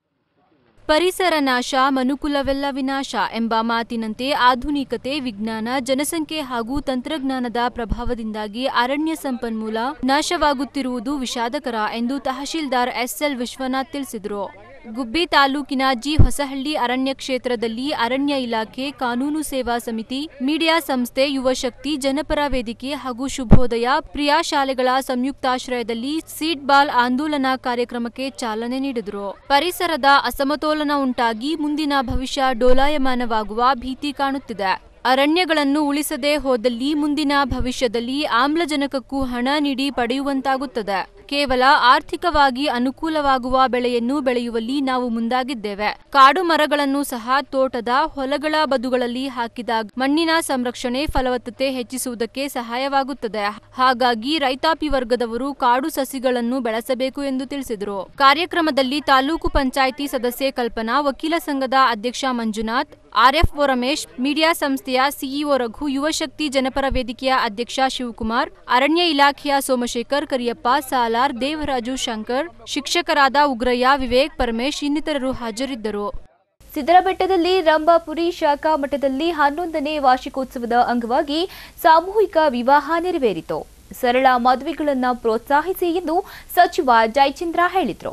ಪರಿಸರ ನಾಶ ಮನುಕುಲವೆಲ್ಲ ವಿನಾಶ ಎಂಬ ಮಾತಿನಂತೆ ಆಧುನಿಕತೆ ವಿಜ್ಞಾನ ಜನಸಂಖ್ಯೆ ಹಾಗೂ ತಂತ್ರಜ್ಞಾನದ ಪ್ರಭಾವದಿಂದಾಗಿ ಅರಣ್ಯ ಸಂಪನ್ಮೂಲ ನಾಶವಾಗುತ್ತಿರುವುದು ವಿಷಾದಕರ ಎಂದು ತಹಶೀಲ್ದಾರ್ ಎಸ್ಎಲ್ ವಿಶ್ವನಾಥ್ ತಿಳಿಸಿದರು ಗುಬ್ಬಿ ತಾಲೂಕಿನ ಜಿ ಹೊಸಹಳ್ಳಿ ಅರಣ್ಯ ಕ್ಷೇತ್ರದಲ್ಲಿ ಅರಣ್ಯ ಇಲಾಖೆ ಕಾನೂನು ಸೇವಾ ಸಮಿತಿ ಮೀಡಿಯಾ ಸಂಸ್ಥೆ ಯುವಶಕ್ತಿ ಜನಪರ ವೇದಿಕೆ ಹಾಗೂ ಶುಭೋದಯ ಪ್ರಿಯಾ ಶಾಲೆಗಳ ಸಂಯುಕ್ತಾಶ್ರಯದಲ್ಲಿ ಸೀಡ್ ಬಾಲ್ ಆಂದೋಲನ ಕಾರ್ಯಕ್ರಮಕ್ಕೆ ಚಾಲನೆ ನೀಡಿದರು ಪರಿಸರದ ಅಸಮತೋಲನ ಉಂಟಾಗಿ ಮುಂದಿನ ಭವಿಷ್ಯ ಡೋಲಾಯಮಾನವಾಗುವ ಭೀತಿ ಕಾಣುತ್ತಿದೆ ಅರಣ್ಯಗಳನ್ನು ಉಳಿಸದೇ ಹೋದಲ್ಲಿ ಮುಂದಿನ ಭವಿಷ್ಯದಲ್ಲಿ ಆಮ್ಲಜನಕಕ್ಕೂ ಹಣ ನೀಡಿ ಪಡೆಯುವಂತಾಗುತ್ತದೆ ಕೇವಲ ಆರ್ಥಿಕವಾಗಿ ಅನುಕೂಲವಾಗುವ ಬೆಳೆಯನ್ನು ಬೆಳೆಯುವಲ್ಲಿ ನಾವು ಮುಂದಾಗಿದ್ದೇವೆ ಕಾಡು ಮರಗಳನ್ನು ಸಹ ತೋಟದ ಹೊಲಗಳ ಬದುಗಳಲ್ಲಿ ಹಾಕಿದಾಗ ಮಣ್ಣಿನ ಸಂರಕ್ಷಣೆ ಫಲವತ್ತತೆ ಹೆಚ್ಚಿಸುವುದಕ್ಕೆ ಸಹಾಯವಾಗುತ್ತದೆ ಹಾಗಾಗಿ ರೈತಾಪಿ ವರ್ಗದವರು ಕಾಡು ಸಸಿಗಳನ್ನು ಬೆಳೆಸಬೇಕು ಎಂದು ತಿಳಿಸಿದರು ಕಾರ್ಯಕ್ರಮದಲ್ಲಿ ತಾಲೂಕು ಪಂಚಾಯಿತಿ ಸದಸ್ಯೆ ಕಲ್ಪನಾ ವಕೀಲ ಸಂಘದ ಅಧ್ಯಕ್ಷ ಮಂಜುನಾಥ್ ಆರ್ಎಫ್ಒ ರಮೇಶ್ ಮೀಡಿಯಾ ಸಂಸ್ಥೆಯ ಸಿಇಒ ರಘು ಯುವಶಕ್ತಿ ಜನಪರ ವೇದಿಕೆಯ ಅಧ್ಯಕ್ಷ ಶಿವಕುಮಾರ್ ಅರಣ್ಯ ಇಲಾಖೆಯ ಸೋಮಶೇಖರ್ ಕರಿಯಪ್ಪ ಸಾಲಾರ್ ದೇವರಾಜು ಶಂಕರ್ ಶಿಕ್ಷಕರಾದ ಉಗ್ರಯ್ಯ ವಿವೇಕ್ ಪರಮೇಶ್ ಇನ್ನಿತರರು ಹಾಜರಿದ್ದರು ಸಿದ್ದರಬೆಟ್ಟದಲ್ಲಿ ರಂಭಾಪುರಿ ಶಾಖಾ ಮಠದಲ್ಲಿ ಹನ್ನೊಂದನೇ ವಾರ್ಷಿಕೋತ್ಸವದ ಅಂಗವಾಗಿ ಸಾಮೂಹಿಕ ವಿವಾಹ ನೆರವೇರಿತು ಸರಳ ಮದುವೆಗಳನ್ನು ಪ್ರೋತ್ಸಾಹಿಸಿ ಎಂದು ಸಚಿವ ಜಯಚಂದ್ರ ಹೇಳಿದರು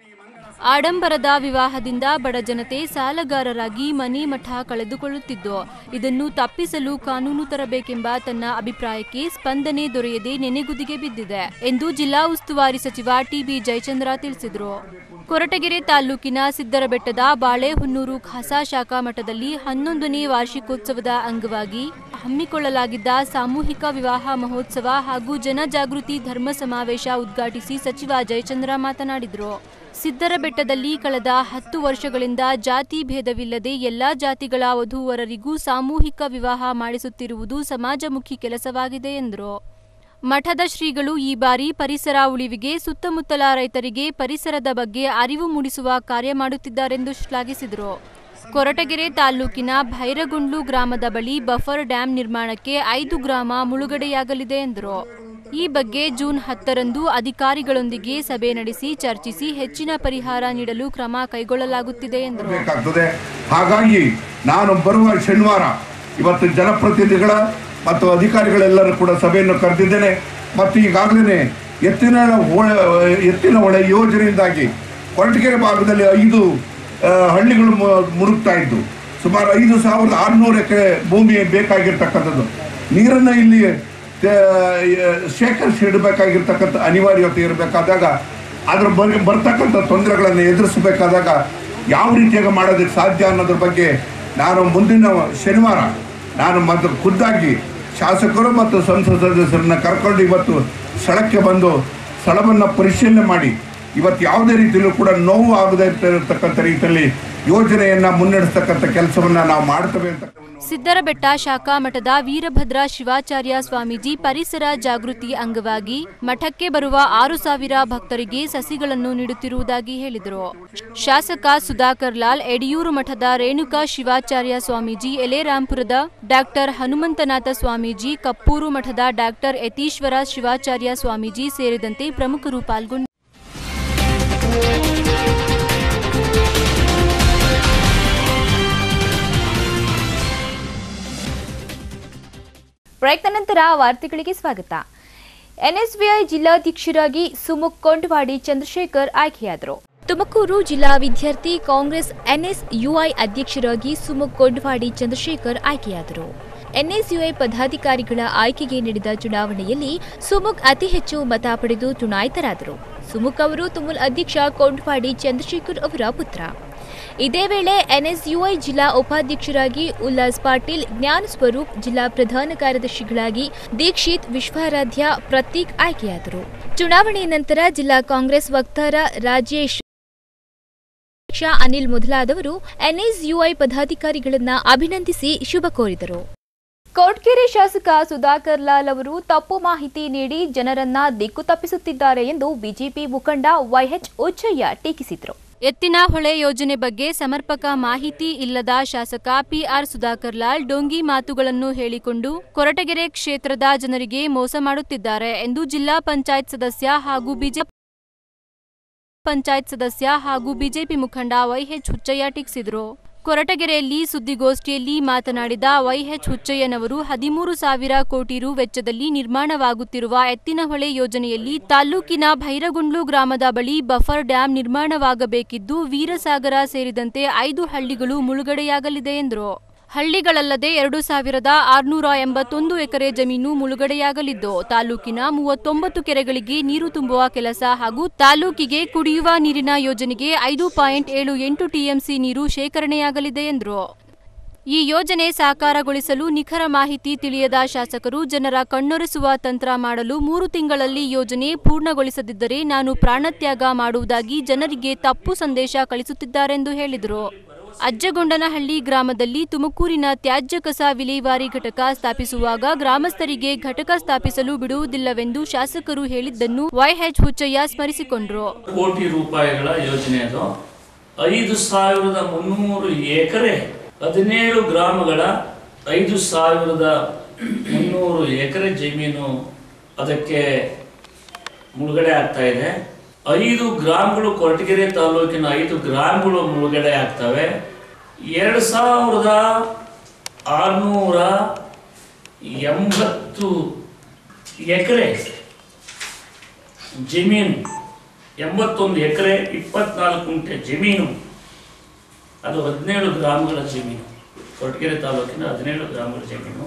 ಆಡಂಬರದ ವಿವಾಹದಿಂದ ಬಡ ಜನತೆ ಸಾಲಗಾರರಾಗಿ ಮನೆ ಮಠ ಕಳೆದುಕೊಳ್ಳುತ್ತಿದ್ದು ಇದನ್ನು ತಪ್ಪಿಸಲು ಕಾನೂನು ತರಬೇಕೆಂಬ ತನ್ನ ಅಭಿಪ್ರಾಯಕ್ಕೆ ಸ್ಪಂದನೆ ದೊರೆಯದೆ ನೆನೆಗುದಿಗೆ ಬಿದ್ದಿದೆ ಎಂದು ಜಿಲ್ಲಾ ಉಸ್ತುವಾರಿ ಸಚಿವ ಟಿಬಿ ಜಯಚಂದ್ರ ತಿಳಿಸಿದರು ಕೊರಟಗೆರೆ ತಾಲೂಕಿನ ಸಿದ್ದರಬೆಟ್ಟದ ಬಾಳೆಹೊನ್ನೂರು ಖಾಸಾ ಶಾಖಾ ಮಠದಲ್ಲಿ ಹನ್ನೊಂದನೇ ವಾರ್ಷಿಕೋತ್ಸವದ ಅಂಗವಾಗಿ ಹಮ್ಮಿಕೊಳ್ಳಲಾಗಿದ್ದ ಸಾಮೂಹಿಕ ವಿವಾಹ ಮಹೋತ್ಸವ ಹಾಗೂ ಜನಜಾಗೃತಿ ಧರ್ಮ ಸಮಾವೇಶ ಉದ್ಘಾಟಿಸಿ ಸಚಿವ ಜಯಚಂದ್ರ ಮಾತನಾಡಿದರು ಸಿದ್ದರಬೆಟ್ಟದಲ್ಲಿ ಕಳೆದ ಹತ್ತು ವರ್ಷಗಳಿಂದ ಜಾತಿ ಭೇದವಿಲ್ಲದೆ ಎಲ್ಲಾ ಜಾತಿಗಳ ವಧೂವರರಿಗೂ ಸಾಮೂಹಿಕ ವಿವಾಹ ಮಾಡಿಸುತ್ತಿರುವುದು ಸಮಾಜಮುಖಿ ಕೆಲಸವಾಗಿದೆ ಎಂದರು ಮಠದ ಶ್ರೀಗಳು ಈ ಬಾರಿ ಪರಿಸರ ಉಳಿವಿಗೆ ಸುತ್ತಮುತ್ತಲ ರೈತರಿಗೆ ಪರಿಸರದ ಬಗ್ಗೆ ಅರಿವು ಮೂಡಿಸುವ ಕಾರ್ಯ ಮಾಡುತ್ತಿದ್ದಾರೆಂದು ಶ್ಲಾಘಿಸಿದರು ಕೊರಟಗೆರೆ ತಾಲೂಕಿನ ಭೈರಗುಂಡ್ಲು ಗ್ರಾಮದ ಬಳಿ ಬಫರ್ ಡ್ಯಾಂ ನಿರ್ಮಾಣಕ್ಕೆ ಐದು ಗ್ರಾಮ ಮುಳುಗಡೆಯಾಗಲಿದೆ ಎಂದರು ಈ ಬಗ್ಗೆ ಜೂನ್ ಹತ್ತರಂದು ಅಧಿಕಾರಿಗಳೊಂದಿಗೆ ಸಭೆ ನಡೆಸಿ ಚರ್ಚಿಸಿ ಹೆಚ್ಚಿನ ಪರಿಹಾರ ನೀಡಲು ಕ್ರಮ ಕೈಗೊಳ್ಳಲಾಗುತ್ತಿದೆ ಎಂದರು ಬೇಕಾಗ್ತದೆ ಹಾಗಾಗಿ ನಾನು ಬರುವ ಶನಿವಾರ ಇವತ್ತು ಜನಪ್ರತಿನಿಧಿಗಳ ಮತ್ತು ಅಧಿಕಾರಿಗಳೆಲ್ಲರೂ ಕೂಡ ಸಭೆಯನ್ನು ಕರೆದಿದ್ದೇನೆ ಮತ್ತು ಈಗಾಗಲೇ ಎತ್ತಿನ ಹೊಳೆ ಎತ್ತಿನ ಹೊಳೆ ಯೋಜನೆಯಿಂದಾಗಿ ಕೊರಟಗೆರೆ ಭಾಗದಲ್ಲಿ ಐದು ಆ, ಹಳ್ಳಿಗಳು ಮು- ಮುಳುಗ್ತಾ ಇದ್ದು ಸುಮಾರು ಐದು ಸಾವಿರದ ಆರುನೂರು ಎಕರೆ ಭೂಮಿ ಬೇಕಾಗಿರ್ತಕ್ಕಂಥದ್ದು ನೀರನ್ನು ಇಲ್ಲಿ ಆ, ಶೇಖರಿಸಿ ಇಡಬೇಕಾಗಿರ್ತಕ್ಕಂಥ ಅನಿವಾರ್ಯತೆ ಇರಬೇಕಾದಾಗ ಅದ್ರ ಬಗ್ಗೆ ಬರ್ತಕ್ಕಂಥ ತೊಂದರೆಗಳನ್ನು ಎದುರಿಸಬೇಕಾದಾಗ ಯಾವ ರೀತಿಯಾಗಿ ಮಾಡೋದಕ್ಕೆ ಸಾಧ್ಯ ಅನ್ನೋದ್ರ ಬಗ್ಗೆ ನಾನು ಮುಂದಿನ ಶನಿವಾರ ನಾನು ಮತ್ತು ಖುದ್ದಾಗಿ ಶಾಸಕರು ಮತ್ತು ಸಂಸತ್ ಸದಸ್ಯರನ್ನ ಕರ್ಕೊಂಡು ಇವತ್ತು ಸ್ಥಳಕ್ಕೆ ಬಂದು ಸ್ಥಳವನ್ನು ಪರಿಶೀಲನೆ ಮಾಡಿ ಇವತ್ತು ಯಾವುದೇ ರೀತಿಯಲ್ಲೂ ಕೂಡ ನೋವು ಆಗದೇ ಇರತಕ್ಕಂಥ ರೀತಿಯಲ್ಲಿ ಯೋಜನೆಯನ್ನು ಮುನ್ನಡೆಸ್ತಕ್ಕಂಥ ಕೆಲಸವನ್ನು ನಾವು ಮಾಡ್ತೇವೆ ಅಂತ ಸಿದ್ದರಬೆಟ್ಟ ಶಾಖಾ ಮಠದ ವೀರಭದ್ರ ಶಿವಾಚಾರ್ಯ ಸ್ವಾಮೀಜಿ ಪರಿಸರ ಜಾಗೃತಿ ಅಂಗವಾಗಿ ಮಠಕ್ಕೆ ಬರುವ ಆರು ಸಾವಿರ ಭಕ್ತರಿಗೆ ಸಸಿಗಳನ್ನು ನೀಡುತ್ತಿರುವುದಾಗಿ ಹೇಳಿದರು ಶಾಸಕ ಸುಧಾಕರ್ ಲಾಲ್ ಯಡಿಯೂರು ಮಠದ ರೇಣುಕಾ ಶಿವಾಚಾರ್ಯ ಸ್ವಾಮೀಜಿ ಎಲೆರಾಂಪುರದ ಡಾಕ್ಟರ್ ಹನುಮಂತನಾಥ ಸ್ವಾಮೀಜಿ ಕಪ್ಪೂರು ಮಠದ ಡಾಕ್ಟರ್ ಯತೀಶ್ವರ ಶಿವಾಚಾರ್ಯ ಸ್ವಾಮೀಜಿ ಸೇರಿದಂತೆ ಪ್ರಮುಖರು ಪಾಲ್ಗೊಂಡಿದ್ದರು ಬ್ರೇಕ್ನ ನಂತರ ವಾರ್ತೆಗಳಿಗೆ ಸ್ವಾಗತ ಎನ್ಎಸ್ಬಿಐ ಜಿಲ್ಲಾಧ್ಯಕ್ಷರಾಗಿ ಸುಮುಖ್ ಕೊಂಡವಾಡಿ ಚಂದ್ರಶೇಖರ್ ಆಯ್ಕೆಯಾದರು ತುಮಕೂರು ಜಿಲ್ಲಾ ವಿದ್ಯಾರ್ಥಿ ಕಾಂಗ್ರೆಸ್ ಎನ್ಎಸ್ಯುಐ ಅಧ್ಯಕ್ಷರಾಗಿ ಸುಮುಖ್ ಕೊಂಡವಾಡಿ ಚಂದ್ರಶೇಖರ್ ಆಯ್ಕೆಯಾದರು ಎನ್ಎಸ್ಯುಐ ಪದಾಧಿಕಾರಿಗಳ ಆಯ್ಕೆಗೆ ನಡೆದ ಚುನಾವಣೆಯಲ್ಲಿ ಸುಮುಖ್ ಅತಿ ಹೆಚ್ಚು ಮತ ಪಡೆದು ಚುನಾಯಿತರಾದರು ಸುಮುಖ್ ಅವರು ತುಮುಲ್ ಅಧ್ಯಕ್ಷ ಕೊಂಡವಾಡಿ ಚಂದ್ರಶೇಖರ್ ಅವರ ಪುತ್ರ ಇದೇ ವೇಳೆ ಎನ್ಎಸ್ಯುಐ ಜಿಲ್ಲಾ ಉಪಾಧ್ಯಕ್ಷರಾಗಿ ಉಲ್ಲಾಸ್ ಪಾಟೀಲ್ ಜ್ಞಾನ ಸ್ವರೂಪ್ ಜಿಲ್ಲಾ ಪ್ರಧಾನ ಕಾರ್ಯದರ್ಶಿಗಳಾಗಿ ದೀಕ್ಷಿತ್ ವಿಶ್ವಾರಾಧ್ಯ ಪ್ರತೀಕ್ ಆಯ್ಕೆಯಾದರು ಚುನಾವಣೆ ನಂತರ ಜಿಲ್ಲಾ ಕಾಂಗ್ರೆಸ್ ವಕ್ತಾರ ರಾಜೇಶ್ ಅಧ್ಯಕ್ಷ ಅನಿಲ್ ಮೊದಲಾದವರು ಎನ್ಎಸ್ಯುಐ ಪದಾಧಿಕಾರಿಗಳನ್ನ ಅಭಿನಂದಿಸಿ ಶುಭ ಕೋರಿದರು ಕೊಟ್ಗೆರೆ ಶಾಸಕ ಸುಧಾಕರ್ ಲಾಲ್ ಅವರು ತಪ್ಪು ಮಾಹಿತಿ ನೀಡಿ ಜನರನ್ನ ದಿಕ್ಕು ತಪ್ಪಿಸುತ್ತಿದ್ದಾರೆ ಎಂದು ಬಿಜೆಪಿ ಮುಖಂಡ ವೈಎಚ್ ಉಚ್ಚಯ್ಯ ಟೀಕಿಸಿದರು ಎತ್ತಿನ ಹೊಳೆ ಯೋಜನೆ ಬಗ್ಗೆ ಸಮರ್ಪಕ ಮಾಹಿತಿ ಇಲ್ಲದ ಶಾಸಕ ಪಿಆರ್ ಸುಧಾಕರ್ ಲಾಲ್ ಡೋಂಗಿ ಮಾತುಗಳನ್ನು ಹೇಳಿಕೊಂಡು ಕೊರಟಗೆರೆ ಕ್ಷೇತ್ರದ ಜನರಿಗೆ ಮೋಸ ಮಾಡುತ್ತಿದ್ದಾರೆ ಎಂದು ಜಿಲ್ಲಾ ಪಂಚಾಯತ್ ಸದಸ್ಯ ಹಾಗೂ ಬಿಜೆಪಿ ಪಂಚಾಯತ್ ಸದಸ್ಯ ಹಾಗೂ ಬಿಜೆಪಿ ಮುಖಂಡ ವೈಎಚ್ ಹುಚ್ಚಯ್ಯ ಟೀಕಿಸಿದರು ಕೊರಟಗೆರೆಯಲ್ಲಿ ಸುದ್ದಿಗೋಷ್ಠಿಯಲ್ಲಿ ಮಾತನಾಡಿದ ವೈಎಚ್ ಹುಚ್ಚಯ್ಯನವರು ಹದಿಮೂರು ಸಾವಿರ ಕೋಟಿ ರು ವೆಚ್ಚದಲ್ಲಿ ನಿರ್ಮಾಣವಾಗುತ್ತಿರುವ ಎತ್ತಿನಹೊಳೆ ಯೋಜನೆಯಲ್ಲಿ ತಾಲೂಕಿನ ಭೈರಗುಂಡ್ಲು ಗ್ರಾಮದ ಬಳಿ ಬಫರ್ ಡ್ಯಾಂ ನಿರ್ಮಾಣವಾಗಬೇಕಿದ್ದು ವೀರಸಾಗರ ಸೇರಿದಂತೆ ಐದು ಹಳ್ಳಿಗಳು ಮುಳುಗಡೆಯಾಗಲಿದೆ ಎಂದರು ಹಳ್ಳಿಗಳಲ್ಲದೆ ಎರಡು ಸಾವಿರದ ಆರುನೂರ ಎಂಬತ್ತೊಂದು ಎಕರೆ ಜಮೀನು ಮುಳುಗಡೆಯಾಗಲಿದ್ದು ತಾಲೂಕಿನ ಮೂವತ್ತೊಂಬತ್ತು ಕೆರೆಗಳಿಗೆ ನೀರು ತುಂಬುವ ಕೆಲಸ ಹಾಗೂ ತಾಲೂಕಿಗೆ ಕುಡಿಯುವ ನೀರಿನ ಯೋಜನೆಗೆ ಐದು ಪಾಯಿಂಟ್ ಏಳು ಎಂಟು ಟಿಎಂಸಿ ನೀರು ಶೇಖರಣೆಯಾಗಲಿದೆ ಎಂದರು ಈ ಯೋಜನೆ ಸಾಕಾರಗೊಳಿಸಲು ನಿಖರ ಮಾಹಿತಿ ತಿಳಿಯದ ಶಾಸಕರು ಜನರ ಕಣ್ಣೊರೆಸುವ ತಂತ್ರ ಮಾಡಲು ಮೂರು ತಿಂಗಳಲ್ಲಿ ಯೋಜನೆ ಪೂರ್ಣಗೊಳಿಸದಿದ್ದರೆ ನಾನು ಪ್ರಾಣತ್ಯಾಗ ಮಾಡುವುದಾಗಿ ಜನರಿಗೆ ತಪ್ಪು ಸಂದೇಶ ಕಳಿಸುತ್ತಿದ್ದಾರೆಂದು ಹೇಳಿದರು ಅಜ್ಜಗೊಂಡನಹಳ್ಳಿ ಗ್ರಾಮದಲ್ಲಿ ತುಮಕೂರಿನ ತ್ಯಾಜ್ಯ ಕಸ ವಿಲೇವಾರಿ ಘಟಕ ಸ್ಥಾಪಿಸುವಾಗ ಗ್ರಾಮಸ್ಥರಿಗೆ ಘಟಕ ಸ್ಥಾಪಿಸಲು ಬಿಡುವುದಿಲ್ಲವೆಂದು ಶಾಸಕರು ಹೇಳಿದ್ದನ್ನು ವೈಎಚ್ ಹುಚ್ಚಯ್ಯ ಸ್ಮರಿಸಿಕೊಂಡರು ಕೋಟಿ ರೂಪಾಯಿಗಳ ಯೋಜನೆ ಅದು ಐದು ಸಾವಿರದ ಮುನ್ನೂರು ಎಕರೆ ಹದಿನೇಳು ಗ್ರಾಮಗಳ ಐದು ಸಾವಿರದ ಮುನ್ನೂರು ಎಕರೆ ಜಮೀನು ಅದಕ್ಕೆ ಮುಳುಗಡೆ ಆಗ್ತಾ ಇದೆ ಐದು ಗ್ರಾಮಗಳು ಕೊರಟಗೆರೆ ತಾಲೂಕಿನ ಐದು ಗ್ರಾಮಗಳು ಮುಳುಗಡೆ ಆಗ್ತವೆ ಎರಡು ಸಾವಿರದ ಆರುನೂರ ಎಂಬತ್ತು ಎಕರೆ ಜಮೀನು ಎಂಬತ್ತೊಂದು ಎಕರೆ ಇಪ್ಪತ್ನಾಲ್ಕು ಗುಂಟೆ ಜಮೀನು ಅದು ಹದಿನೇಳು ಗ್ರಾಮಗಳ ಜಮೀನು ಕೊರಟಗೆರೆ ತಾಲೂಕಿನ ಹದಿನೇಳು ಗ್ರಾಮಗಳ ಜಮೀನು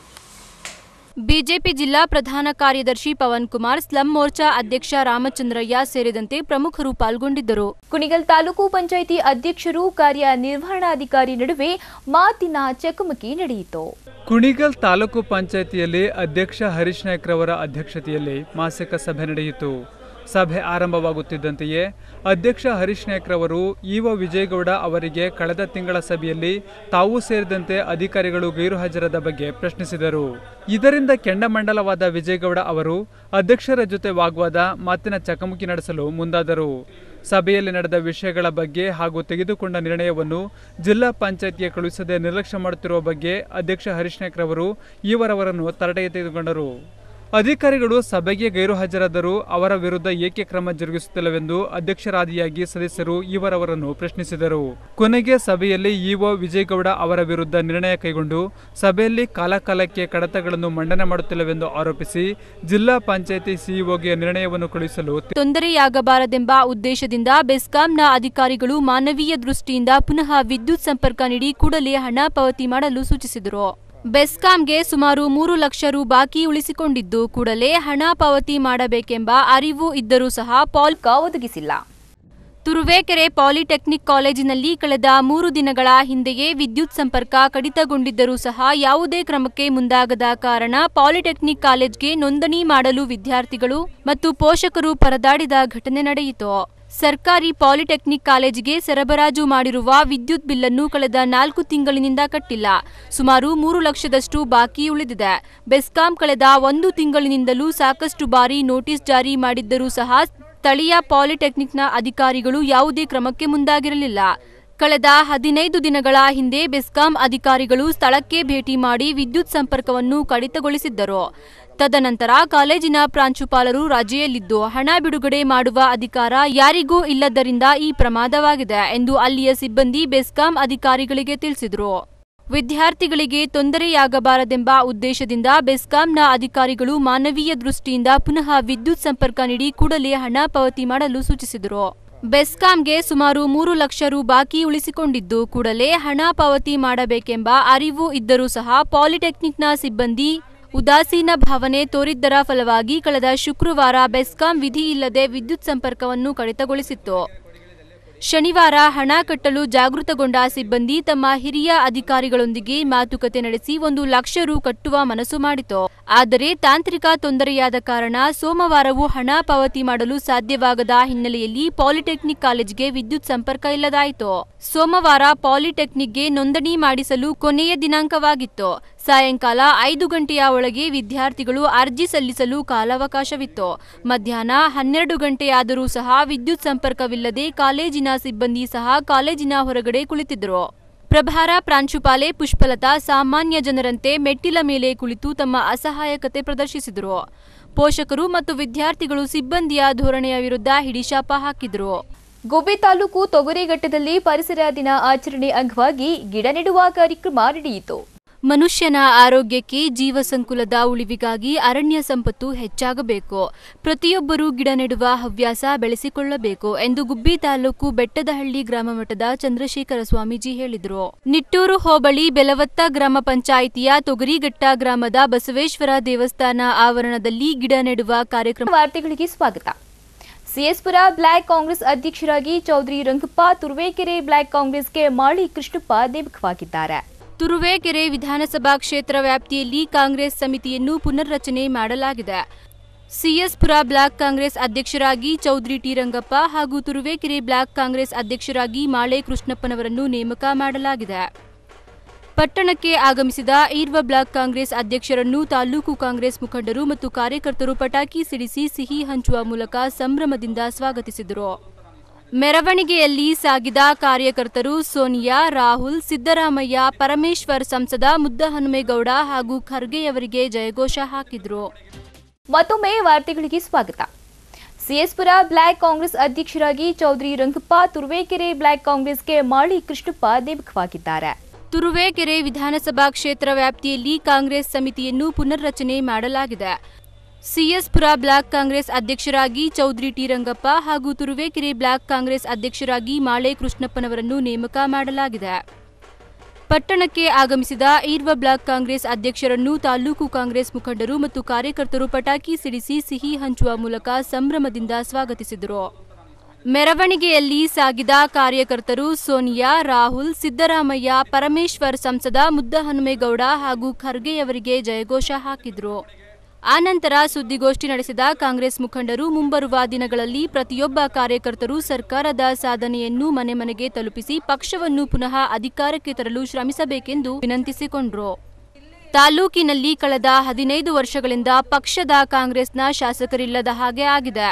ಬಿಜೆಪಿ ಜಿಲ್ಲಾ ಪ್ರಧಾನ ಕಾರ್ಯದರ್ಶಿ ಪವನ್ ಕುಮಾರ್ ಸ್ಲಂ ಮೋರ್ಚಾ ಅಧ್ಯಕ್ಷ ರಾಮಚಂದ್ರಯ್ಯ ಸೇರಿದಂತೆ ಪ್ರಮುಖರು ಪಾಲ್ಗೊಂಡಿದ್ದರು ಕುಣಿಗಲ್ ತಾಲೂಕು ಪಂಚಾಯಿತಿ ಅಧ್ಯಕ್ಷರು ಕಾರ್ಯನಿರ್ವಹಣಾಧಿಕಾರಿ ನಡುವೆ ಮಾತಿನ ಚಕಮಕಿ ನಡೆಯಿತು ಕುಣಿಗಲ್ ತಾಲೂಕು ಪಂಚಾಯಿತಿಯಲ್ಲಿ ಅಧ್ಯಕ್ಷ ಹರೀಶ್ ನಾಯ್ಕ್ರವರ ಅಧ್ಯಕ್ಷತೆಯಲ್ಲಿ ಮಾಸಿಕ ಸಭೆ ನಡೆಯಿತು ಸಭೆ ಆರಂಭವಾಗುತ್ತಿದ್ದಂತೆಯೇ ಅಧ್ಯಕ್ಷ ಹರೀಶ್ ನಾಯ್ಕ್ರವರು ಇವ ವಿಜಯಗೌಡ ಅವರಿಗೆ ಕಳೆದ ತಿಂಗಳ ಸಭೆಯಲ್ಲಿ ತಾವು ಸೇರಿದಂತೆ ಅಧಿಕಾರಿಗಳು ಗೈರು ಹಾಜರಾದ ಬಗ್ಗೆ ಪ್ರಶ್ನಿಸಿದರು ಇದರಿಂದ ಕೆಂಡಮಂಡಲವಾದ ವಿಜಯಗೌಡ ಅವರು ಅಧ್ಯಕ್ಷರ ಜೊತೆ ವಾಗ್ವಾದ ಮಾತಿನ ಚಕಮಕಿ ನಡೆಸಲು ಮುಂದಾದರು ಸಭೆಯಲ್ಲಿ ನಡೆದ ವಿಷಯಗಳ ಬಗ್ಗೆ ಹಾಗೂ ತೆಗೆದುಕೊಂಡ ನಿರ್ಣಯವನ್ನು ಜಿಲ್ಲಾ ಪಂಚಾಯತ್ಗೆ ಕಳುಹಿಸದೆ ನಿರ್ಲಕ್ಷ್ಯ ಮಾಡುತ್ತಿರುವ ಬಗ್ಗೆ ಅಧ್ಯಕ್ಷ ಹರೀಶ್ ನಾಯ್ಕ್ರವರು ಈವರವರನ್ನು ತರಟೆಗೆ ತೆಗೆದುಕೊಂಡರು ಅಧಿಕಾರಿಗಳು ಸಭೆಗೆ ಗೈರು ಹಾಜರಾದರೂ ಅವರ ವಿರುದ್ಧ ಏಕೆ ಕ್ರಮ ಜರುಗಿಸುತ್ತಿಲ್ಲವೆಂದು ಅಧ್ಯಕ್ಷರಾದಿಯಾಗಿ ಸದಸ್ಯರು ಇವರವರನ್ನು ಪ್ರಶ್ನಿಸಿದರು ಕೊನೆಗೆ ಸಭೆಯಲ್ಲಿ ಇಒ ವಿಜಯಗೌಡ ಅವರ ವಿರುದ್ಧ ನಿರ್ಣಯ ಕೈಗೊಂಡು ಸಭೆಯಲ್ಲಿ ಕಾಲಕಾಲಕ್ಕೆ ಕಡತಗಳನ್ನು ಮಂಡನೆ ಮಾಡುತ್ತಿಲ್ಲವೆಂದು ಆರೋಪಿಸಿ ಜಿಲ್ಲಾ ಪಂಚಾಯಿತಿ ಸಿಇಒಗೆ ನಿರ್ಣಯವನ್ನು ಕಳುಹಿಸಲು ತೊಂದರೆಯಾಗಬಾರದೆಂಬ ಉದ್ದೇಶದಿಂದ ಬೆಸ್ಕಾಂನ ಅಧಿಕಾರಿಗಳು ಮಾನವೀಯ ದೃಷ್ಟಿಯಿಂದ ಪುನಃ ವಿದ್ಯುತ್ ಸಂಪರ್ಕ ನೀಡಿ ಕೂಡಲೇ ಹಣ ಪಾವತಿ ಮಾಡಲು ಸೂಚಿಸಿದರು ಬೆಸ್ಕಾಂಗೆ ಸುಮಾರು ಮೂರು ಲಕ್ಷ ರು ಬಾಕಿ ಉಳಿಸಿಕೊಂಡಿದ್ದು ಕೂಡಲೇ ಹಣ ಪಾವತಿ ಮಾಡಬೇಕೆಂಬ ಅರಿವು ಇದ್ದರೂ ಸಹ ಪಾಲ್ ಕ ಒದಗಿಸಿಲ್ಲ ತುರುವೇಕೆರೆ ಪಾಲಿಟೆಕ್ನಿಕ್ ಕಾಲೇಜಿನಲ್ಲಿ ಕಳೆದ ಮೂರು ದಿನಗಳ ಹಿಂದೆಯೇ ವಿದ್ಯುತ್ ಸಂಪರ್ಕ ಕಡಿತಗೊಂಡಿದ್ದರೂ ಸಹ ಯಾವುದೇ ಕ್ರಮಕ್ಕೆ ಮುಂದಾಗದ ಕಾರಣ ಪಾಲಿಟೆಕ್ನಿಕ್ ಕಾಲೇಜ್ಗೆ ನೋಂದಣಿ ಮಾಡಲು ವಿದ್ಯಾರ್ಥಿಗಳು ಮತ್ತು ಪೋಷಕರು ಪರದಾಡಿದ ಘಟನೆ ನಡೆಯಿತು ಸರ್ಕಾರಿ ಪಾಲಿಟೆಕ್ನಿಕ್ ಕಾಲೇಜಿಗೆ ಸರಬರಾಜು ಮಾಡಿರುವ ವಿದ್ಯುತ್ ಬಿಲ್ಲನ್ನು ಕಳೆದ ನಾಲ್ಕು ತಿಂಗಳಿನಿಂದ ಕಟ್ಟಿಲ್ಲ ಸುಮಾರು ಮೂರು ಲಕ್ಷದಷ್ಟು ಬಾಕಿ ಉಳಿದಿದೆ ಬೆಸ್ಕಾಂ ಕಳೆದ ಒಂದು ತಿಂಗಳಿನಿಂದಲೂ ಸಾಕಷ್ಟು ಬಾರಿ ನೋಟಿಸ್ ಜಾರಿ ಮಾಡಿದ್ದರೂ ಸಹ ಸ್ಥಳೀಯ ಪಾಲಿಟೆಕ್ನಿಕ್ನ ಅಧಿಕಾರಿಗಳು ಯಾವುದೇ ಕ್ರಮಕ್ಕೆ ಮುಂದಾಗಿರಲಿಲ್ಲ ಕಳೆದ ಹದಿನೈದು ದಿನಗಳ ಹಿಂದೆ ಬೆಸ್ಕಾಂ ಅಧಿಕಾರಿಗಳು ಸ್ಥಳಕ್ಕೆ ಭೇಟಿ ಮಾಡಿ ವಿದ್ಯುತ್ ಸಂಪರ್ಕವನ್ನು ಕಡಿತಗೊಳಿಸಿದ್ದರು ತದನಂತರ ಕಾಲೇಜಿನ ಪ್ರಾಂಶುಪಾಲರು ರಜೆಯಲ್ಲಿದ್ದು ಹಣ ಬಿಡುಗಡೆ ಮಾಡುವ ಅಧಿಕಾರ ಯಾರಿಗೂ ಇಲ್ಲದ್ದರಿಂದ ಈ ಪ್ರಮಾದವಾಗಿದೆ ಎಂದು ಅಲ್ಲಿಯ ಸಿಬ್ಬಂದಿ ಬೆಸ್ಕಾಂ ಅಧಿಕಾರಿಗಳಿಗೆ ತಿಳಿಸಿದರು ವಿದ್ಯಾರ್ಥಿಗಳಿಗೆ ತೊಂದರೆಯಾಗಬಾರದೆಂಬ ಉದ್ದೇಶದಿಂದ ಬೆಸ್ಕಾಂನ ಅಧಿಕಾರಿಗಳು ಮಾನವೀಯ ದೃಷ್ಟಿಯಿಂದ ಪುನಃ ವಿದ್ಯುತ್ ಸಂಪರ್ಕ ನೀಡಿ ಕೂಡಲೇ ಹಣ ಪಾವತಿ ಮಾಡಲು ಸೂಚಿಸಿದರು ಬೆಸ್ಕಾಂಗೆ ಸುಮಾರು ಮೂರು ಲಕ್ಷ ರು ಬಾಕಿ ಉಳಿಸಿಕೊಂಡಿದ್ದು ಕೂಡಲೇ ಹಣ ಪಾವತಿ ಮಾಡಬೇಕೆಂಬ ಅರಿವು ಇದ್ದರೂ ಸಹ ಪಾಲಿಟೆಕ್ನಿಕ್ನ ಸಿಬ್ಬಂದಿ ಉದಾಸೀನ ಭಾವನೆ ತೋರಿದ್ದರ ಫಲವಾಗಿ ಕಳೆದ ಶುಕ್ರವಾರ ಬೆಸ್ಕಾಂ ವಿಧಿ ಇಲ್ಲದೆ ವಿದ್ಯುತ್ ಸಂಪರ್ಕವನ್ನು ಕಡಿತಗೊಳಿಸಿತ್ತು ಶನಿವಾರ ಹಣ ಕಟ್ಟಲು ಜಾಗೃತಗೊಂಡ ಸಿಬ್ಬಂದಿ ತಮ್ಮ ಹಿರಿಯ ಅಧಿಕಾರಿಗಳೊಂದಿಗೆ ಮಾತುಕತೆ ನಡೆಸಿ ಒಂದು ಲಕ್ಷ ರು ಕಟ್ಟುವ ಮನಸ್ಸು ಮಾಡಿತು ಆದರೆ ತಾಂತ್ರಿಕ ತೊಂದರೆಯಾದ ಕಾರಣ ಸೋಮವಾರವೂ ಹಣ ಪಾವತಿ ಮಾಡಲು ಸಾಧ್ಯವಾಗದ ಹಿನ್ನೆಲೆಯಲ್ಲಿ ಪಾಲಿಟೆಕ್ನಿಕ್ ಕಾಲೇಜಿಗೆ ವಿದ್ಯುತ್ ಸಂಪರ್ಕ ಇಲ್ಲದಾಯಿತು ಸೋಮವಾರ ಪಾಲಿಟೆಕ್ನಿಕ್ಗೆ ನೋಂದಣಿ ಮಾಡಿಸಲು ಕೊನೆಯ ದಿನಾಂಕವಾಗಿತ್ತು ಸಾಯಂಕಾಲ ಐದು ಗಂಟೆಯ ಒಳಗೆ ವಿದ್ಯಾರ್ಥಿಗಳು ಅರ್ಜಿ ಸಲ್ಲಿಸಲು ಕಾಲಾವಕಾಶವಿತ್ತು ಮಧ್ಯಾಹ್ನ ಹನ್ನೆರಡು ಗಂಟೆಯಾದರೂ ಸಹ ವಿದ್ಯುತ್ ಸಂಪರ್ಕವಿಲ್ಲದೆ ಕಾಲೇಜಿನ ಸಿಬ್ಬಂದಿ ಸಹ ಕಾಲೇಜಿನ ಹೊರಗಡೆ ಕುಳಿತಿದ್ದರು ಪ್ರಭಾರ ಪ್ರಾಂಶುಪಾಲೆ ಪುಷ್ಪಲತಾ ಸಾಮಾನ್ಯ ಜನರಂತೆ ಮೆಟ್ಟಿಲ ಮೇಲೆ ಕುಳಿತು ತಮ್ಮ ಅಸಹಾಯಕತೆ ಪ್ರದರ್ಶಿಸಿದರು ಪೋಷಕರು ಮತ್ತು ವಿದ್ಯಾರ್ಥಿಗಳು ಸಿಬ್ಬಂದಿಯ ಧೋರಣೆಯ ವಿರುದ್ಧ ಹಿಡಿಶಾಪ ಹಾಕಿದರು ಗುಬ್ಬಿ ತಾಲೂಕು ತೊಗರಿಘಟ್ಟದಲ್ಲಿ ಪರಿಸರ ದಿನ ಆಚರಣೆ ಅಂಗವಾಗಿ ಗಿಡ ನೆಡುವ ಕಾರ್ಯಕ್ರಮ ನಡೆಯಿತು ಮನುಷ್ಯನ ಆರೋಗ್ಯಕ್ಕೆ ಜೀವ ಸಂಕುಲದ ಉಳಿವಿಗಾಗಿ ಅರಣ್ಯ ಸಂಪತ್ತು ಹೆಚ್ಚಾಗಬೇಕು ಪ್ರತಿಯೊಬ್ಬರೂ ಗಿಡ ನೆಡುವ ಹವ್ಯಾಸ ಬೆಳೆಸಿಕೊಳ್ಳಬೇಕು ಎಂದು ಗುಬ್ಬಿ ತಾಲೂಕು ಬೆಟ್ಟದಹಳ್ಳಿ ಗ್ರಾಮ ಮಠದ ಚಂದ್ರಶೇಖರ ಸ್ವಾಮೀಜಿ ಹೇಳಿದರು ನಿಟ್ಟೂರು ಹೋಬಳಿ ಬೆಲವತ್ತ ಗ್ರಾಮ ಪಂಚಾಯಿತಿಯ ತೊಗರಿಘಟ್ಟ ಗ್ರಾಮದ ಬಸವೇಶ್ವರ ದೇವಸ್ಥಾನ ಆವರಣದಲ್ಲಿ ಗಿಡ ನೆಡುವ ಕಾರ್ಯಕ್ರಮ ವಾರ್ತೆಗಳಿಗೆ ಸ್ವಾಗತ ಸಿಎಸ್ಪುರ ಬ್ಲಾಕ್ ಕಾಂಗ್ರೆಸ್ ಅಧ್ಯಕ್ಷರಾಗಿ ಚೌಧರಿ ರಂಗಪ್ಪ ತುರುವೇಕೆರೆ ಬ್ಲಾಕ್ ಕಾಂಗ್ರೆಸ್ಗೆ ಮಾಳಿ ಕೃಷ್ಣಪ್ಪ ನೇಮಕವಾಗಿದ್ದಾರೆ ತುರುವೇಕೆರೆ ವಿಧಾನಸಭಾ ಕ್ಷೇತ್ರ ವ್ಯಾಪ್ತಿಯಲ್ಲಿ ಕಾಂಗ್ರೆಸ್ ಸಮಿತಿಯನ್ನು ಪುನರ್ರಚನೆ ಮಾಡಲಾಗಿದೆ ಸಿಎಸ್ಪುರ ಬ್ಲಾಕ್ ಕಾಂಗ್ರೆಸ್ ಅಧ್ಯಕ್ಷರಾಗಿ ಚೌಧರಿ ಟಿ ರಂಗಪ್ಪ ಹಾಗೂ ತುರುವೇಕೆರೆ ಬ್ಲಾಕ್ ಕಾಂಗ್ರೆಸ್ ಅಧ್ಯಕ್ಷರಾಗಿ ಮಾಳೆ ಕೃಷ್ಣಪ್ಪನವರನ್ನು ನೇಮಕ ಮಾಡಲಾಗಿದೆ ಪಟ್ಟಣಕ್ಕೆ ಆಗಮಿಸಿದ ಈರ್ವ ಬ್ಲಾಕ್ ಕಾಂಗ್ರೆಸ್ ಅಧ್ಯಕ್ಷರನ್ನು ತಾಲೂಕು ಕಾಂಗ್ರೆಸ್ ಮುಖಂಡರು ಮತ್ತು ಕಾರ್ಯಕರ್ತರು ಪಟಾಕಿ ಸಿಡಿಸಿ ಸಿಹಿ ಹಂಚುವ ಮೂಲಕ ಸಂಭ್ರಮದಿಂದ ಸ್ವಾಗತಿಸಿದರು ಮೆರವಣಿಗೆಯಲ್ಲಿ ಸಾಗಿದ ಕಾರ್ಯಕರ್ತರು ಸೋನಿಯಾ ರಾಹುಲ್ ಸಿದ್ದರಾಮಯ್ಯ ಪರಮೇಶ್ವರ್ ಸಂಸದ ಮುದ್ದಹನುಮೇಗೌಡ ಹಾಗೂ ಖರ್ಗೆಯವರಿಗೆ ಜಯಘೋಷ ಹಾಕಿದರು ಮತ್ತೊಮ್ಮೆ ವಾರ್ತೆಗಳಿಗೆ ಸ್ವಾಗತ ಸಿಎಸ್ಪುರ ಬ್ಲಾಕ್ ಕಾಂಗ್ರೆಸ್ ಅಧ್ಯಕ್ಷರಾಗಿ ಚೌಧರಿ ರಂಗಪ್ಪ ತುರುವೇಕೆರೆ ಬ್ಲಾಕ್ ಕಾಂಗ್ರೆಸ್ಗೆ ಮಾಳಿ ಕೃಷ್ಣಪ್ಪ ನೇಮಕವಾಗಿದ್ದಾರೆ ತುರುವೇಕೆರೆ ವಿಧಾನಸಭಾ ಕ್ಷೇತ್ರ ವ್ಯಾಪ್ತಿಯಲ್ಲಿ ಕಾಂಗ್ರೆಸ್ ಸಮಿತಿಯನ್ನು ಪುನರ್ರಚನೆ ಮಾಡಲಾಗಿದೆ ಸಿಎಸ್ಪುರ ಬ್ಲಾಕ್ ಕಾಂಗ್ರೆಸ್ ಅಧ್ಯಕ್ಷರಾಗಿ ಚೌಧರಿ ಟಿ ರಂಗಪ್ಪ ಹಾಗೂ ತುರುವೇಕೆರೆ ಬ್ಲಾಕ್ ಕಾಂಗ್ರೆಸ್ ಅಧ್ಯಕ್ಷರಾಗಿ ಮಾಳೆ ಕೃಷ್ಣಪ್ಪನವರನ್ನು ನೇಮಕ ಮಾಡಲಾಗಿದೆ ಪಟ್ಟಣಕ್ಕೆ ಆಗಮಿಸಿದ ಈರ್ವ ಬ್ಲಾಕ್ ಕಾಂಗ್ರೆಸ್ ಅಧ್ಯಕ್ಷರನ್ನು ತಾಲೂಕು ಕಾಂಗ್ರೆಸ್ ಮುಖಂಡರು ಮತ್ತು ಕಾರ್ಯಕರ್ತರು ಪಟಾಕಿ ಸಿಡಿಸಿ ಸಿಹಿ ಹಂಚುವ ಮೂಲಕ ಸಂಭ್ರಮದಿಂದ ಸ್ವಾಗತಿಸಿದರು ಮೆರವಣಿಗೆಯಲ್ಲಿ ಸಾಗಿದ ಕಾರ್ಯಕರ್ತರು ಸೋನಿಯಾ ರಾಹುಲ್ ಸಿದ್ದರಾಮಯ್ಯ ಪರಮೇಶ್ವರ್ ಸಂಸದ ಮುದ್ದಹನುಮೇಗೌಡ ಹಾಗೂ ಖರ್ಗೆಯವರಿಗೆ ಜಯಘೋಷ ಹಾಕಿದರು ಆನಂತರ ಸುದ್ದಿಗೋಷ್ಠಿ ನಡೆಸಿದ ಕಾಂಗ್ರೆಸ್ ಮುಖಂಡರು ಮುಂಬರುವ ದಿನಗಳಲ್ಲಿ ಪ್ರತಿಯೊಬ್ಬ ಕಾರ್ಯಕರ್ತರು ಸರ್ಕಾರದ ಸಾಧನೆಯನ್ನು ಮನೆ ಮನೆಗೆ ತಲುಪಿಸಿ ಪಕ್ಷವನ್ನು ಪುನಃ ಅಧಿಕಾರಕ್ಕೆ ತರಲು ಶ್ರಮಿಸಬೇಕೆಂದು ವಿನಂತಿಸಿಕೊಂಡರು ತಾಲೂಕಿನಲ್ಲಿ ಕಳೆದ ಹದಿನೈದು ವರ್ಷಗಳಿಂದ ಪಕ್ಷದ ಕಾಂಗ್ರೆಸ್ನ ಶಾಸಕರಿಲ್ಲದ ಹಾಗೆ ಆಗಿದೆ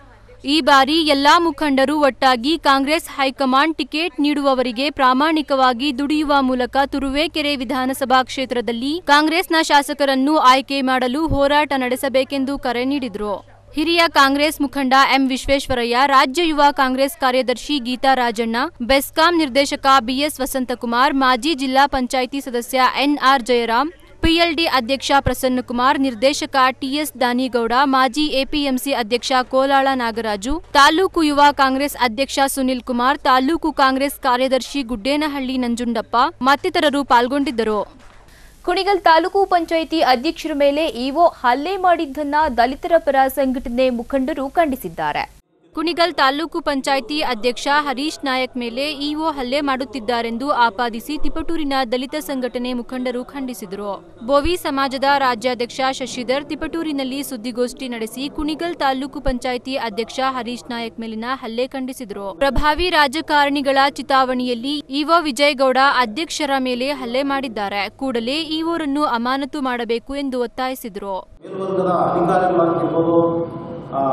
ಈ ಬಾರಿ ಎಲ್ಲಾ ಮುಖಂಡರು ಒಟ್ಟಾಗಿ ಕಾಂಗ್ರೆಸ್ ಹೈಕಮಾಂಡ್ ಟಿಕೆಟ್ ನೀಡುವವರಿಗೆ ಪ್ರಾಮಾಣಿಕವಾಗಿ ದುಡಿಯುವ ಮೂಲಕ ತುರುವೇಕೆರೆ ವಿಧಾನಸಭಾ ಕ್ಷೇತ್ರದಲ್ಲಿ ಕಾಂಗ್ರೆಸ್ನ ಶಾಸಕರನ್ನು ಆಯ್ಕೆ ಮಾಡಲು ಹೋರಾಟ ನಡೆಸಬೇಕೆಂದು ಕರೆ ನೀಡಿದರು ಹಿರಿಯ ಕಾಂಗ್ರೆಸ್ ಮುಖಂಡ ಎಂ ವಿಶ್ವೇಶ್ವರಯ್ಯ ರಾಜ್ಯ ಯುವ ಕಾಂಗ್ರೆಸ್ ಕಾರ್ಯದರ್ಶಿ ಗೀತಾ ರಾಜಣ್ಣ ಬೆಸ್ಕಾಂ ನಿರ್ದೇಶಕ ಬಿಎಸ್ ವಸಂತಕುಮಾರ್ ಮಾಜಿ ಜಿಲ್ಲಾ ಪಂಚಾಯಿತಿ ಸದಸ್ಯ ಎನ್ಆರ್ ಜಯರಾಮ್ ಪಿಎಲ್ಡಿ ಅಧ್ಯಕ್ಷ ಪ್ರಸನ್ನಕುಮಾರ್ ನಿರ್ದೇಶಕ ಟಿಎಸ್ ದಾನಿಗೌಡ ಮಾಜಿ ಎಪಿಎಂಸಿ ಅಧ್ಯಕ್ಷ ಕೋಲಾಳ ನಾಗರಾಜು ತಾಲೂಕು ಯುವ ಕಾಂಗ್ರೆಸ್ ಅಧ್ಯಕ್ಷ ಸುನಿಲ್ ಕುಮಾರ್ ತಾಲೂಕು ಕಾಂಗ್ರೆಸ್ ಕಾರ್ಯದರ್ಶಿ ಗುಡ್ಡೇನಹಳ್ಳಿ ನಂಜುಂಡಪ್ಪ ಮತ್ತಿತರರು ಪಾಲ್ಗೊಂಡಿದ್ದರು ಕುಣಿಗಲ್ ತಾಲೂಕು ಪಂಚಾಯಿತಿ ಅಧ್ಯಕ್ಷರ ಮೇಲೆ ಇಒ ಹಲ್ಲೆ ಮಾಡಿದ್ದನ್ನ ದಲಿತರ ಪರ ಸಂಘಟನೆ ಮುಖಂಡರು ಖಂಡಿಸಿದ್ದಾರೆ ಕುಣಿಗಲ್ ತಾಲೂಕು ಪಂಚಾಯಿತಿ ಅಧ್ಯಕ್ಷ ಹರೀಶ್ ನಾಯಕ್ ಮೇಲೆ ಇಒ ಹಲ್ಲೆ ಮಾಡುತ್ತಿದ್ದಾರೆಂದು ಆಪಾದಿಸಿ ತಿಪಟೂರಿನ ದಲಿತ ಸಂಘಟನೆ ಮುಖಂಡರು ಖಂಡಿಸಿದರು ಬೋವಿ ಸಮಾಜದ ರಾಜ್ಯಾಧ್ಯಕ್ಷ ಶಶಿಧರ್ ತಿಪಟೂರಿನಲ್ಲಿ ಸುದ್ದಿಗೋಷ್ಠಿ ನಡೆಸಿ ಕುಣಿಗಲ್ ತಾಲೂಕು ಪಂಚಾಯಿತಿ ಅಧ್ಯಕ್ಷ ಹರೀಶ್ ನಾಯಕ್ ಮೇಲಿನ ಹಲ್ಲೆ ಖಂಡಿಸಿದರು ಪ್ರಭಾವಿ ರಾಜಕಾರಣಿಗಳ ಚಿತಾವಣಿಯಲ್ಲಿ ಇಒ ವಿಜಯಗೌಡ ಅಧ್ಯಕ್ಷರ ಮೇಲೆ ಹಲ್ಲೆ ಮಾಡಿದ್ದಾರೆ ಕೂಡಲೇ ಇಒರನ್ನು ಅಮಾನತು ಮಾಡಬೇಕು ಎಂದು ಒತ್ತಾಯಿಸಿದರು ಮೇಲ್ವರ್ಗದ ಅಧಿಕಾರಿಗಳಾಗಿರ್ಬೋದು ಆ,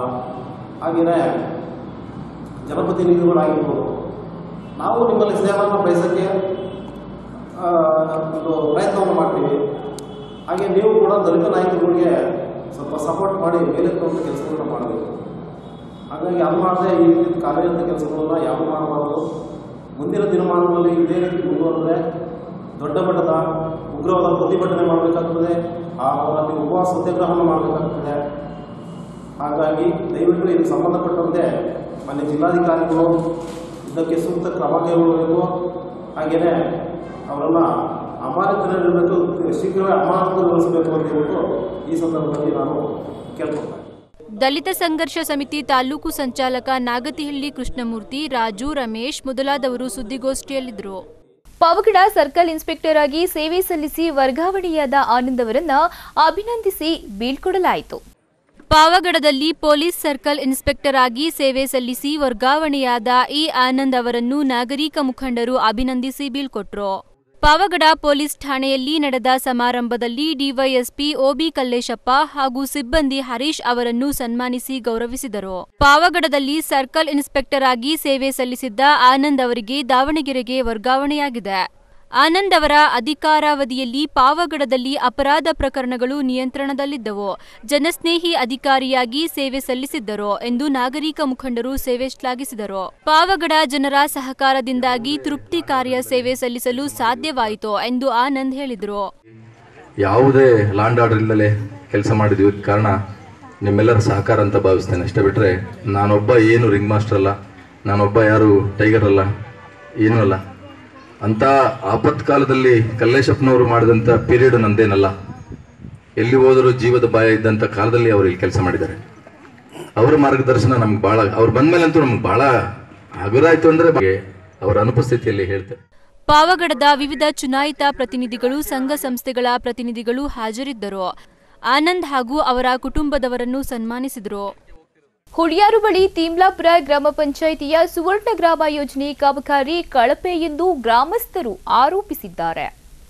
ಹಾಗೆಯೇ ಜನಪ್ರತಿನಿಧಿಗಳಾಗಿರ್ಬೋದು ನಾವು ನಿಮ್ಮಲ್ಲಿ ಸೇವೆಯನ್ನು ಬಯಸೋಕ್ಕೆ ಆ, ಒಂದು ಪ್ರಯತ್ನವನ್ನು ಮಾಡ್ತೀವಿ ಹಾಗೆ ನೀವು ಕೂಡ ದಲಿತ ನಾಯಕರುಗಳಿಗೆ ಸ್ವಲ್ಪ ಸಪೋರ್ಟ್ ಮಾಡಿ ಮೇಲೆತ್ತುವಂಥ ಕೆಲಸಗಳನ್ನ ಮಾಡಬೇಕು ಹಾಗಾಗಿ ಅದು ಮಾಡದೆ ಈ ರೀತಿ ಕಾರ್ಯರತ ಕೆಲಸಗಳನ್ನ ಯಾವುದು ಮಾಡಬಾರ್ದು ಮುಂದಿನ ದಿನಮಾನಗಳಲ್ಲಿ ಇದೇ ರೀತಿ ಮುಂದುವರೆದ್ರೆ ದೊಡ್ಡ ಮಟ್ಟದ ಉಗ್ರವಾದ ಪ್ರತಿಭಟನೆ ಮಾಡಬೇಕಾಗ್ತದೆ ಆ ಅಲ್ಲಿ ಉಪವಾಸ ಸತ್ಯಾಗ್ರಹವನ್ನು ಮಾಡಬೇಕಾಗ್ತದೆ ಹಾಗಾಗಿ ದಯವಿಟ್ಟು ಇದಕ್ಕೆ ಸಂಬಂಧಪಟ್ಟಂತೆ ಮನೆ ಜಿಲ್ಲಾಧಿಕಾರಿಗಳು ಇದಕ್ಕೆ ಸೂಕ್ತ ಕ್ರಮ ಕೈಗೊಳ್ಳಬೇಕು ಹಾಗೆಯೇ ಅವರನ್ನು ಅಮಾನತಿನಲ್ಲಿರಬೇಕು ಶೀಘ್ರವೇ ಅಮಾನತುಗೊಳಿಸಬೇಕು ಅಂತ ಹೇಳ್ಬಿಟ್ಟು ಈ ಸಂದರ್ಭದಲ್ಲಿ ನಾನು ಕೇಳ್ಕೊಳ್ತೇನೆ ದಲಿತ ಸಂಘರ್ಷ ಸಮಿತಿ ತಾಲೂಕು ಸಂಚಾಲಕ ನಾಗತಿಹಳ್ಳಿ ಕೃಷ್ಣಮೂರ್ತಿ ರಾಜು ರಮೇಶ್ ಮೊದಲಾದವರು ಸುದ್ದಿಗೋಷ್ಠಿಯಲ್ಲಿದ್ದರು ಪಾವಗಡ ಸರ್ಕಲ್ ಇನ್ಸ್ಪೆಕ್ಟರ್ ಆಗಿ ಸೇವೆ ಸಲ್ಲಿಸಿ ವರ್ಗಾವಣೆಯಾದ ಆನಂದ್ ಅವರನ್ನ ಅಭಿನಂದಿಸಿ ಬೀಳ್ಕೊಡಲಾಯಿತು ಪಾವಗಡದಲ್ಲಿ ಪೊಲೀಸ್ ಸರ್ಕಲ್ ಇನ್ಸ್ಪೆಕ್ಟರ್ ಆಗಿ ಸೇವೆ ಸಲ್ಲಿಸಿ ವರ್ಗಾವಣೆಯಾದ ಇ ಆನಂದ್ ಅವರನ್ನು ನಾಗರಿಕ ಮುಖಂಡರು ಅಭಿನಂದಿಸಿ ಬೀಳ್ಕೊಟ್ರು ಪಾವಗಡ ಪೊಲೀಸ್ ಠಾಣೆಯಲ್ಲಿ ನಡೆದ ಸಮಾರಂಭದಲ್ಲಿ ಡಿವೈಎಸ್ಪಿ ಒಬಿ ಕಲ್ಲೇಶಪ್ಪ ಹಾಗೂ ಸಿಬ್ಬಂದಿ ಹರೀಶ್ ಅವರನ್ನು ಸನ್ಮಾನಿಸಿ ಗೌರವಿಸಿದರು ಪಾವಗಡದಲ್ಲಿ ಸರ್ಕಲ್ ಇನ್ಸ್ಪೆಕ್ಟರ್ ಆಗಿ ಸೇವೆ ಸಲ್ಲಿಸಿದ್ದ ಆನಂದ್ ಅವರಿಗೆ ದಾವಣಗೆರೆಗೆ ವರ್ಗಾವಣೆಯಾಗಿದೆ ಆನಂದ್ ಅವರ ಅಧಿಕಾರಾವಧಿಯಲ್ಲಿ ಪಾವಗಡದಲ್ಲಿ ಅಪರಾಧ ಪ್ರಕರಣಗಳು ನಿಯಂತ್ರಣದಲ್ಲಿದ್ದವು ಜನಸ್ನೇಹಿ ಅಧಿಕಾರಿಯಾಗಿ ಸೇವೆ ಸಲ್ಲಿಸಿದ್ದರು ಎಂದು ನಾಗರಿಕ ಮುಖಂಡರು ಸೇವೆ ಶ್ಲಾಘಿಸಿದರು ಪಾವಗಡ ಜನರ ಸಹಕಾರದಿಂದಾಗಿ ತೃಪ್ತಿ ಕಾರ್ಯ ಸೇವೆ ಸಲ್ಲಿಸಲು ಸಾಧ್ಯವಾಯಿತು ಎಂದು ಆನಂದ್ ಹೇಳಿದರು ಯಾವುದೇ ಲಾಂಡ್ ಆರ್ಡರ್ ಇಲ್ಲದೆ ಕೆಲಸ ಮಾಡಿದ್ವಿ ಇದಕ್ಕೆ ಕಾರಣ ನಿಮ್ಮೆಲ್ಲರ ಸಹಕಾರ ಅಂತ ಭಾವಿಸ್ತೇನೆ ಅಷ್ಟೇ ಬಿಟ್ಟರೆ ನಾನೊಬ್ಬ ಏನು ರಿಂಗ್ ಮಾಸ್ಟರ್ ಅಲ್ಲ ನಾನೊಬ್ಬ ಯಾರು ಟೈಗರ್ ಅಲ್ಲ ಏನೂ ಅಲ್ಲ ಅಂಥ ಆಪತ್ಕಾಲದಲ್ಲಿ ಕಲ್ಲೇಶಪ್ಪನವರು ಮಾಡಿದಂಥ ಪೀರಿಯಡ್ ನಂದೇನಲ್ಲ ಎಲ್ಲಿ ಹೋದರೂ ಜೀವದ ಭಯ ಇದ್ದಂಥ ಕಾಲದಲ್ಲಿ ಅವರು ಇಲ್ಲಿ ಕೆಲಸ ಮಾಡಿದ್ದಾರೆ ಅವರ ಮಾರ್ಗದರ್ಶನ ನಮ್ಗೆ ಭಾಳ ಅವ್ರು ಬಂದ್ಮೇಲಂತೂ ನಮ್ಗೆ ಭಾಳ ಹಗುರಾಯ್ತು ಅಂದರೆ ಅವರ ಅನುಪಸ್ಥಿತಿಯಲ್ಲಿ ಹೇಳ್ತಾರೆ ಪಾವಗಡದ ವಿವಿಧ ಚುನಾಯಿತ ಪ್ರತಿನಿಧಿಗಳು ಸಂಘ ಸಂಸ್ಥೆಗಳ ಪ್ರತಿನಿಧಿಗಳು ಹಾಜರಿದ್ದರು ಆನಂದ್ ಹಾಗೂ ಅವರ ಕುಟುಂಬದವರನ್ನು ಸನ್ಮಾನಿಸಿದರು ಹುಳಿಯಾರು ಬಳಿ ತಿಮ್ಲಾಪುರ ಗ್ರಾಮ ಪಂಚಾಯಿತಿಯ ಸುವರ್ಣ ಗ್ರಾಮ ಯೋಜನೆ ಕಾಮಗಾರಿ ಕಳಪೆ ಎಂದು ಗ್ರಾಮಸ್ಥರು ಆರೋಪಿಸಿದ್ದಾರೆ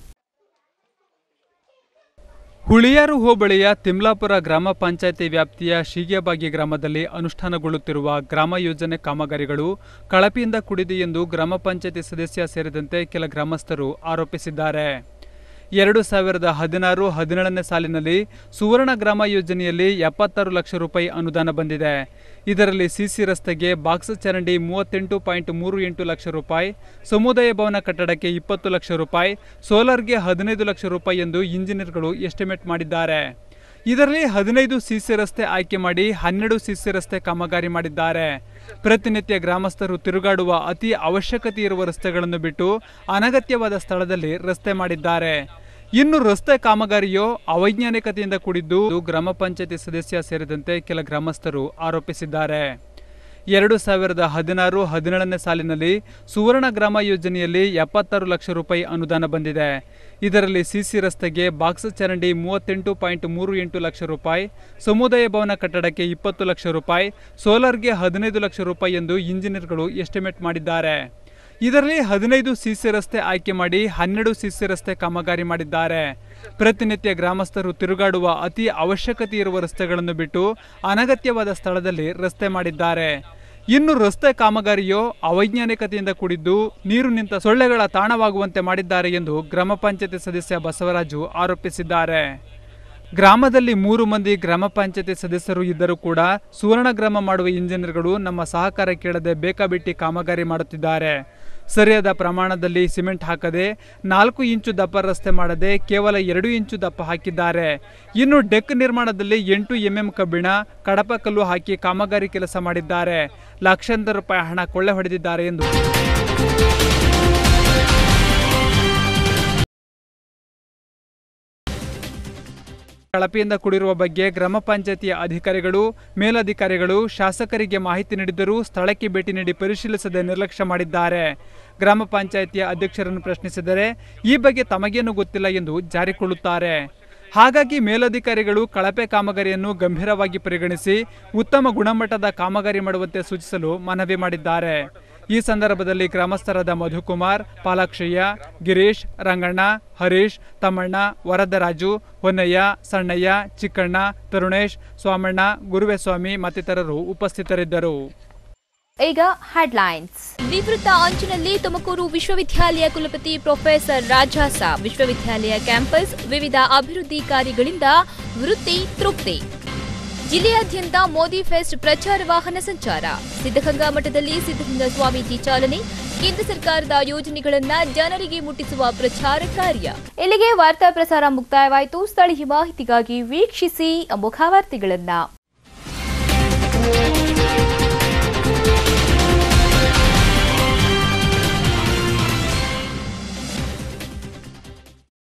ಹುಳಿಯಾರು ಹೋಬಳಿಯ ತಿಮ್ಲಾಪುರ ಗ್ರಾಮ ಪಂಚಾಯಿತಿ ವ್ಯಾಪ್ತಿಯ ಶೀಗೆಬಾಗಿ ಗ್ರಾಮದಲ್ಲಿ ಅನುಷ್ಠಾನಗೊಳ್ಳುತ್ತಿರುವ ಗ್ರಾಮ ಯೋಜನೆ ಕಾಮಗಾರಿಗಳು ಕಳಪೆಯಿಂದ ಕೂಡಿದೆ ಎಂದು ಗ್ರಾಮ ಪಂಚಾಯಿತಿ ಸದಸ್ಯ ಸೇರಿದಂತೆ ಕೆಲ ಗ್ರಾಮಸ್ಥರು ಆರೋಪಿಸಿದ್ದಾರೆ ಎರಡು ಸಾವಿರದ ಹದಿನಾರು ಹದಿನೇಳನೇ ಸಾಲಿನಲ್ಲಿ ಸುವರ್ಣ ಗ್ರಾಮ ಯೋಜನೆಯಲ್ಲಿ ಎಪ್ಪತ್ತಾರು ಲಕ್ಷ ರೂಪಾಯಿ ಅನುದಾನ ಬಂದಿದೆ ಇದರಲ್ಲಿ ಸಿಸಿ ರಸ್ತೆಗೆ ಬಾಕ್ಸ್ ಚರಂಡಿ ಮೂವತ್ತೆಂಟು ಪಾಯಿಂಟ್ ಮೂರು ಎಂಟು ಲಕ್ಷ ರೂಪಾಯಿ ಸಮುದಾಯ ಭವನ ಕಟ್ಟಡಕ್ಕೆ ಇಪ್ಪತ್ತು ಲಕ್ಷ ರೂಪಾಯಿ ಸೋಲಾರ್ಗೆ ಹದಿನೈದು ಲಕ್ಷ ರೂಪಾಯಿ ಎಂದು ಇಂಜಿನಿಯರ್ಗಳು ಎಸ್ಟಿಮೇಟ್ ಮಾಡಿದ್ದಾರೆ ಇದರಲ್ಲಿ ಹದಿನೈದು ಸಿಸಿ ರಸ್ತೆ ಆಯ್ಕೆ ಮಾಡಿ ಹನ್ನೆರಡು ಸಿಸಿ ರಸ್ತೆ ಕಾಮಗಾರಿ ಮಾಡಿದ್ದಾರೆ ಪ್ರತಿನಿತ್ಯ ಗ್ರಾಮಸ್ಥರು ತಿರುಗಾಡುವ ಅತಿ ಅವಶ್ಯಕತೆ ಇರುವ ರಸ್ತೆಗಳನ್ನು ಬಿಟ್ಟು ಅನಗತ್ಯವಾದ ಸ್ಥಳದಲ್ಲಿ ರಸ್ತೆ ಮಾಡಿದ್ದಾರೆ ಇನ್ನು ರಸ್ತೆ ಕಾಮಗಾರಿಯೋ ಅವೈಜ್ಞಾನಿಕತೆಯಿಂದ ಕೂಡಿದ್ದು ಗ್ರಾಮ ಪಂಚಾಯತಿ ಸದಸ್ಯ ಸೇರಿದಂತೆ ಕೆಲ ಗ್ರಾಮಸ್ಥರು ಆರೋಪಿಸಿದ್ದಾರೆ ಎರಡು ಸಾವಿರದ ಹದಿನಾರು ಹದಿನೇಳನೇ ಸಾಲಿನಲ್ಲಿ ಸುವರ್ಣ ಗ್ರಾಮ ಯೋಜನೆಯಲ್ಲಿ ಎಪ್ಪತ್ತಾರು ಲಕ್ಷ ರೂಪಾಯಿ ಅನುದಾನ ಬಂದಿದೆ ಇದರಲ್ಲಿ ಸಿಸಿ ರಸ್ತೆಗೆ ಬಾಕ್ಸ್ ಚರಂಡಿ ಮೂವತ್ತೆಂಟು ಪಾಯಿಂಟ್ ಮೂರು ಎಂಟು ಲಕ್ಷ ರೂಪಾಯಿ ಸಮುದಾಯ ಭವನ ಕಟ್ಟಡಕ್ಕೆ ಇಪ್ಪತ್ತು ಲಕ್ಷ ರೂಪಾಯಿ ಸೋಲಾರ್ಗೆ ಹದಿನೈದು ಲಕ್ಷ ರೂಪಾಯಿ ಎಂದು ಇಂಜಿನಿಯರ್ಗಳು ಎಸ್ಟಿಮೇಟ್ ಮಾಡಿದ್ದಾರೆ ಇದರಲ್ಲಿ ಹದಿನೈದು ಸಿಸಿ ರಸ್ತೆ ಆಯ್ಕೆ ಮಾಡಿ ಹನ್ನೆರಡು ಸಿಸಿ ರಸ್ತೆ ಕಾಮಗಾರಿ ಮಾಡಿದ್ದಾರೆ ಪ್ರತಿನಿತ್ಯ ಗ್ರಾಮಸ್ಥರು ತಿರುಗಾಡುವ ಅತಿ ಅವಶ್ಯಕತೆ ಇರುವ ರಸ್ತೆಗಳನ್ನು ಬಿಟ್ಟು ಅನಗತ್ಯವಾದ ಸ್ಥಳದಲ್ಲಿ ರಸ್ತೆ ಮಾಡಿದ್ದಾರೆ ಇನ್ನು ರಸ್ತೆ ಕಾಮಗಾರಿಯೋ ಅವೈಜ್ಞಾನಿಕತೆಯಿಂದ ಕೂಡಿದ್ದು ನೀರು ನಿಂತ ಸೊಳ್ಳೆಗಳ ತಾಣವಾಗುವಂತೆ ಮಾಡಿದ್ದಾರೆ ಎಂದು ಗ್ರಾಮ ಪಂಚಾಯತಿ ಸದಸ್ಯ ಬಸವರಾಜು ಆರೋಪಿಸಿದ್ದಾರೆ ಗ್ರಾಮದಲ್ಲಿ ಮೂರು ಮಂದಿ ಗ್ರಾಮ ಪಂಚಾಯತಿ ಸದಸ್ಯರು ಇದ್ದರೂ ಕೂಡ ಸುವರ್ಣ ಗ್ರಾಮ ಮಾಡುವ ಇಂಜಿನಿಯರ್ಗಳು ನಮ್ಮ ಸಹಕಾರ ಕೇಳದೆ ಬೇಕಾಬಿಟ್ಟಿ ಕಾಮಗಾರಿ ಮಾಡುತ್ತಿದ್ದಾರೆ ಸರಿಯಾದ ಪ್ರಮಾಣದಲ್ಲಿ ಸಿಮೆಂಟ್ ಹಾಕದೆ ನಾಲ್ಕು ಇಂಚು ದಪ್ಪ ರಸ್ತೆ ಮಾಡದೆ ಕೇವಲ ಎರಡು ಇಂಚು ದಪ್ಪ ಹಾಕಿದ್ದಾರೆ ಇನ್ನು ಡೆಕ್ ನಿರ್ಮಾಣದಲ್ಲಿ ಎಂಟು ಎಂಎಂ ಕಬ್ಬಿಣ ಕಡಪ ಕಲ್ಲು ಹಾಕಿ ಕಾಮಗಾರಿ ಕೆಲಸ ಮಾಡಿದ್ದಾರೆ ಲಕ್ಷಾಂತರ ರೂಪಾಯಿ ಹಣ ಕೊಳ್ಳೆ ಹೊಡೆದಿದ್ದಾರೆ ಎಂದು ಕಳಪೆಯಿಂದ ಕೂಡಿರುವ ಬಗ್ಗೆ ಗ್ರಾಮ ಪಂಚಾಯತಿಯ ಅಧಿಕಾರಿಗಳು ಮೇಲಧಿಕಾರಿಗಳು ಶಾಸಕರಿಗೆ ಮಾಹಿತಿ ನೀಡಿದರೂ ಸ್ಥಳಕ್ಕೆ ಭೇಟಿ ನೀಡಿ ಪರಿಶೀಲಿಸದೆ ನಿರ್ಲಕ್ಷ್ಯ ಮಾಡಿದ್ದಾರೆ ಗ್ರಾಮ ಪಂಚಾಯತಿಯ ಅಧ್ಯಕ್ಷರನ್ನು ಪ್ರಶ್ನಿಸಿದರೆ ಈ ಬಗ್ಗೆ ತಮಗೇನು ಗೊತ್ತಿಲ್ಲ ಎಂದು ಜಾರಿಕೊಳ್ಳುತ್ತಾರೆ ಹಾಗಾಗಿ ಮೇಲಧಿಕಾರಿಗಳು ಕಳಪೆ ಕಾಮಗಾರಿಯನ್ನು ಗಂಭೀರವಾಗಿ ಪರಿಗಣಿಸಿ ಉತ್ತಮ ಗುಣಮಟ್ಟದ ಕಾಮಗಾರಿ ಮಾಡುವಂತೆ ಸೂಚಿಸಲು ಮನವಿ ಮಾಡಿದ್ದಾರೆ ಈ ಸಂದರ್ಭದಲ್ಲಿ ಗ್ರಾಮಸ್ಥರಾದ ಮಧುಕುಮಾರ್ ಪಾಲಾಕ್ಷಯ್ಯ ಗಿರೀಶ್ ರಂಗಣ್ಣ ಹರೀಶ್ ತಮ್ಮಣ್ಣ ವರದರಾಜು ಹೊನ್ನಯ್ಯ ಸಣ್ಣಯ್ಯ ಚಿಕ್ಕಣ್ಣ ತರುಣೇಶ್ ಸ್ವಾಮಣ್ಣ ಗುರುವೆಸ್ವಾಮಿ ಮತ್ತಿತರರು ಉಪಸ್ಥಿತರಿದ್ದರು ಈಗ ಹೆಡ್ಲೈನ್ಸ್ ನಿವೃತ್ತ ಅಂಚಿನಲ್ಲಿ ತುಮಕೂರು ವಿಶ್ವವಿದ್ಯಾಲಯ ಕುಲಪತಿ ಪ್ರೊಫೆಸರ್ ರಾಜಾಸ ವಿಶ್ವವಿದ್ಯಾಲಯ ಕ್ಯಾಂಪಸ್ ವಿವಿಧ ಅಭಿವೃದ್ಧಿ ಕಾರ್ಯಗಳಿಂದ ವೃತ್ತಿ ತೃಪ್ತಿ ಜಿಲ್ಲೆಯಾದ್ಯಂತ ಮೋದಿ ಫೆಸ್ಟ್ ಪ್ರಚಾರ ವಾಹನ ಸಂಚಾರ ಸಿದ್ಧಗಂಗಾ ಮಠದಲ್ಲಿ ಸಿದ್ಧಗಂಗಾ ಸ್ವಾಮೀಜಿ ಚಾಲನೆ ಕೇಂದ್ರ ಸರ್ಕಾರದ ಯೋಜನೆಗಳನ್ನ ಜನರಿಗೆ ಮುಟ್ಟಿಸುವ ಪ್ರಚಾರ ಕಾರ್ಯ ಇಲ್ಲಿಗೆ ವಾರ್ತಾ ಪ್ರಸಾರ ಮುಕ್ತಾಯವಾಯಿತು ಸ್ಥಳೀಯ ಮಾಹಿತಿಗಾಗಿ ವೀಕ್ಷಿಸಿ ಅಮೋಘ ವಾರ್ತೆಗಳನ್ನ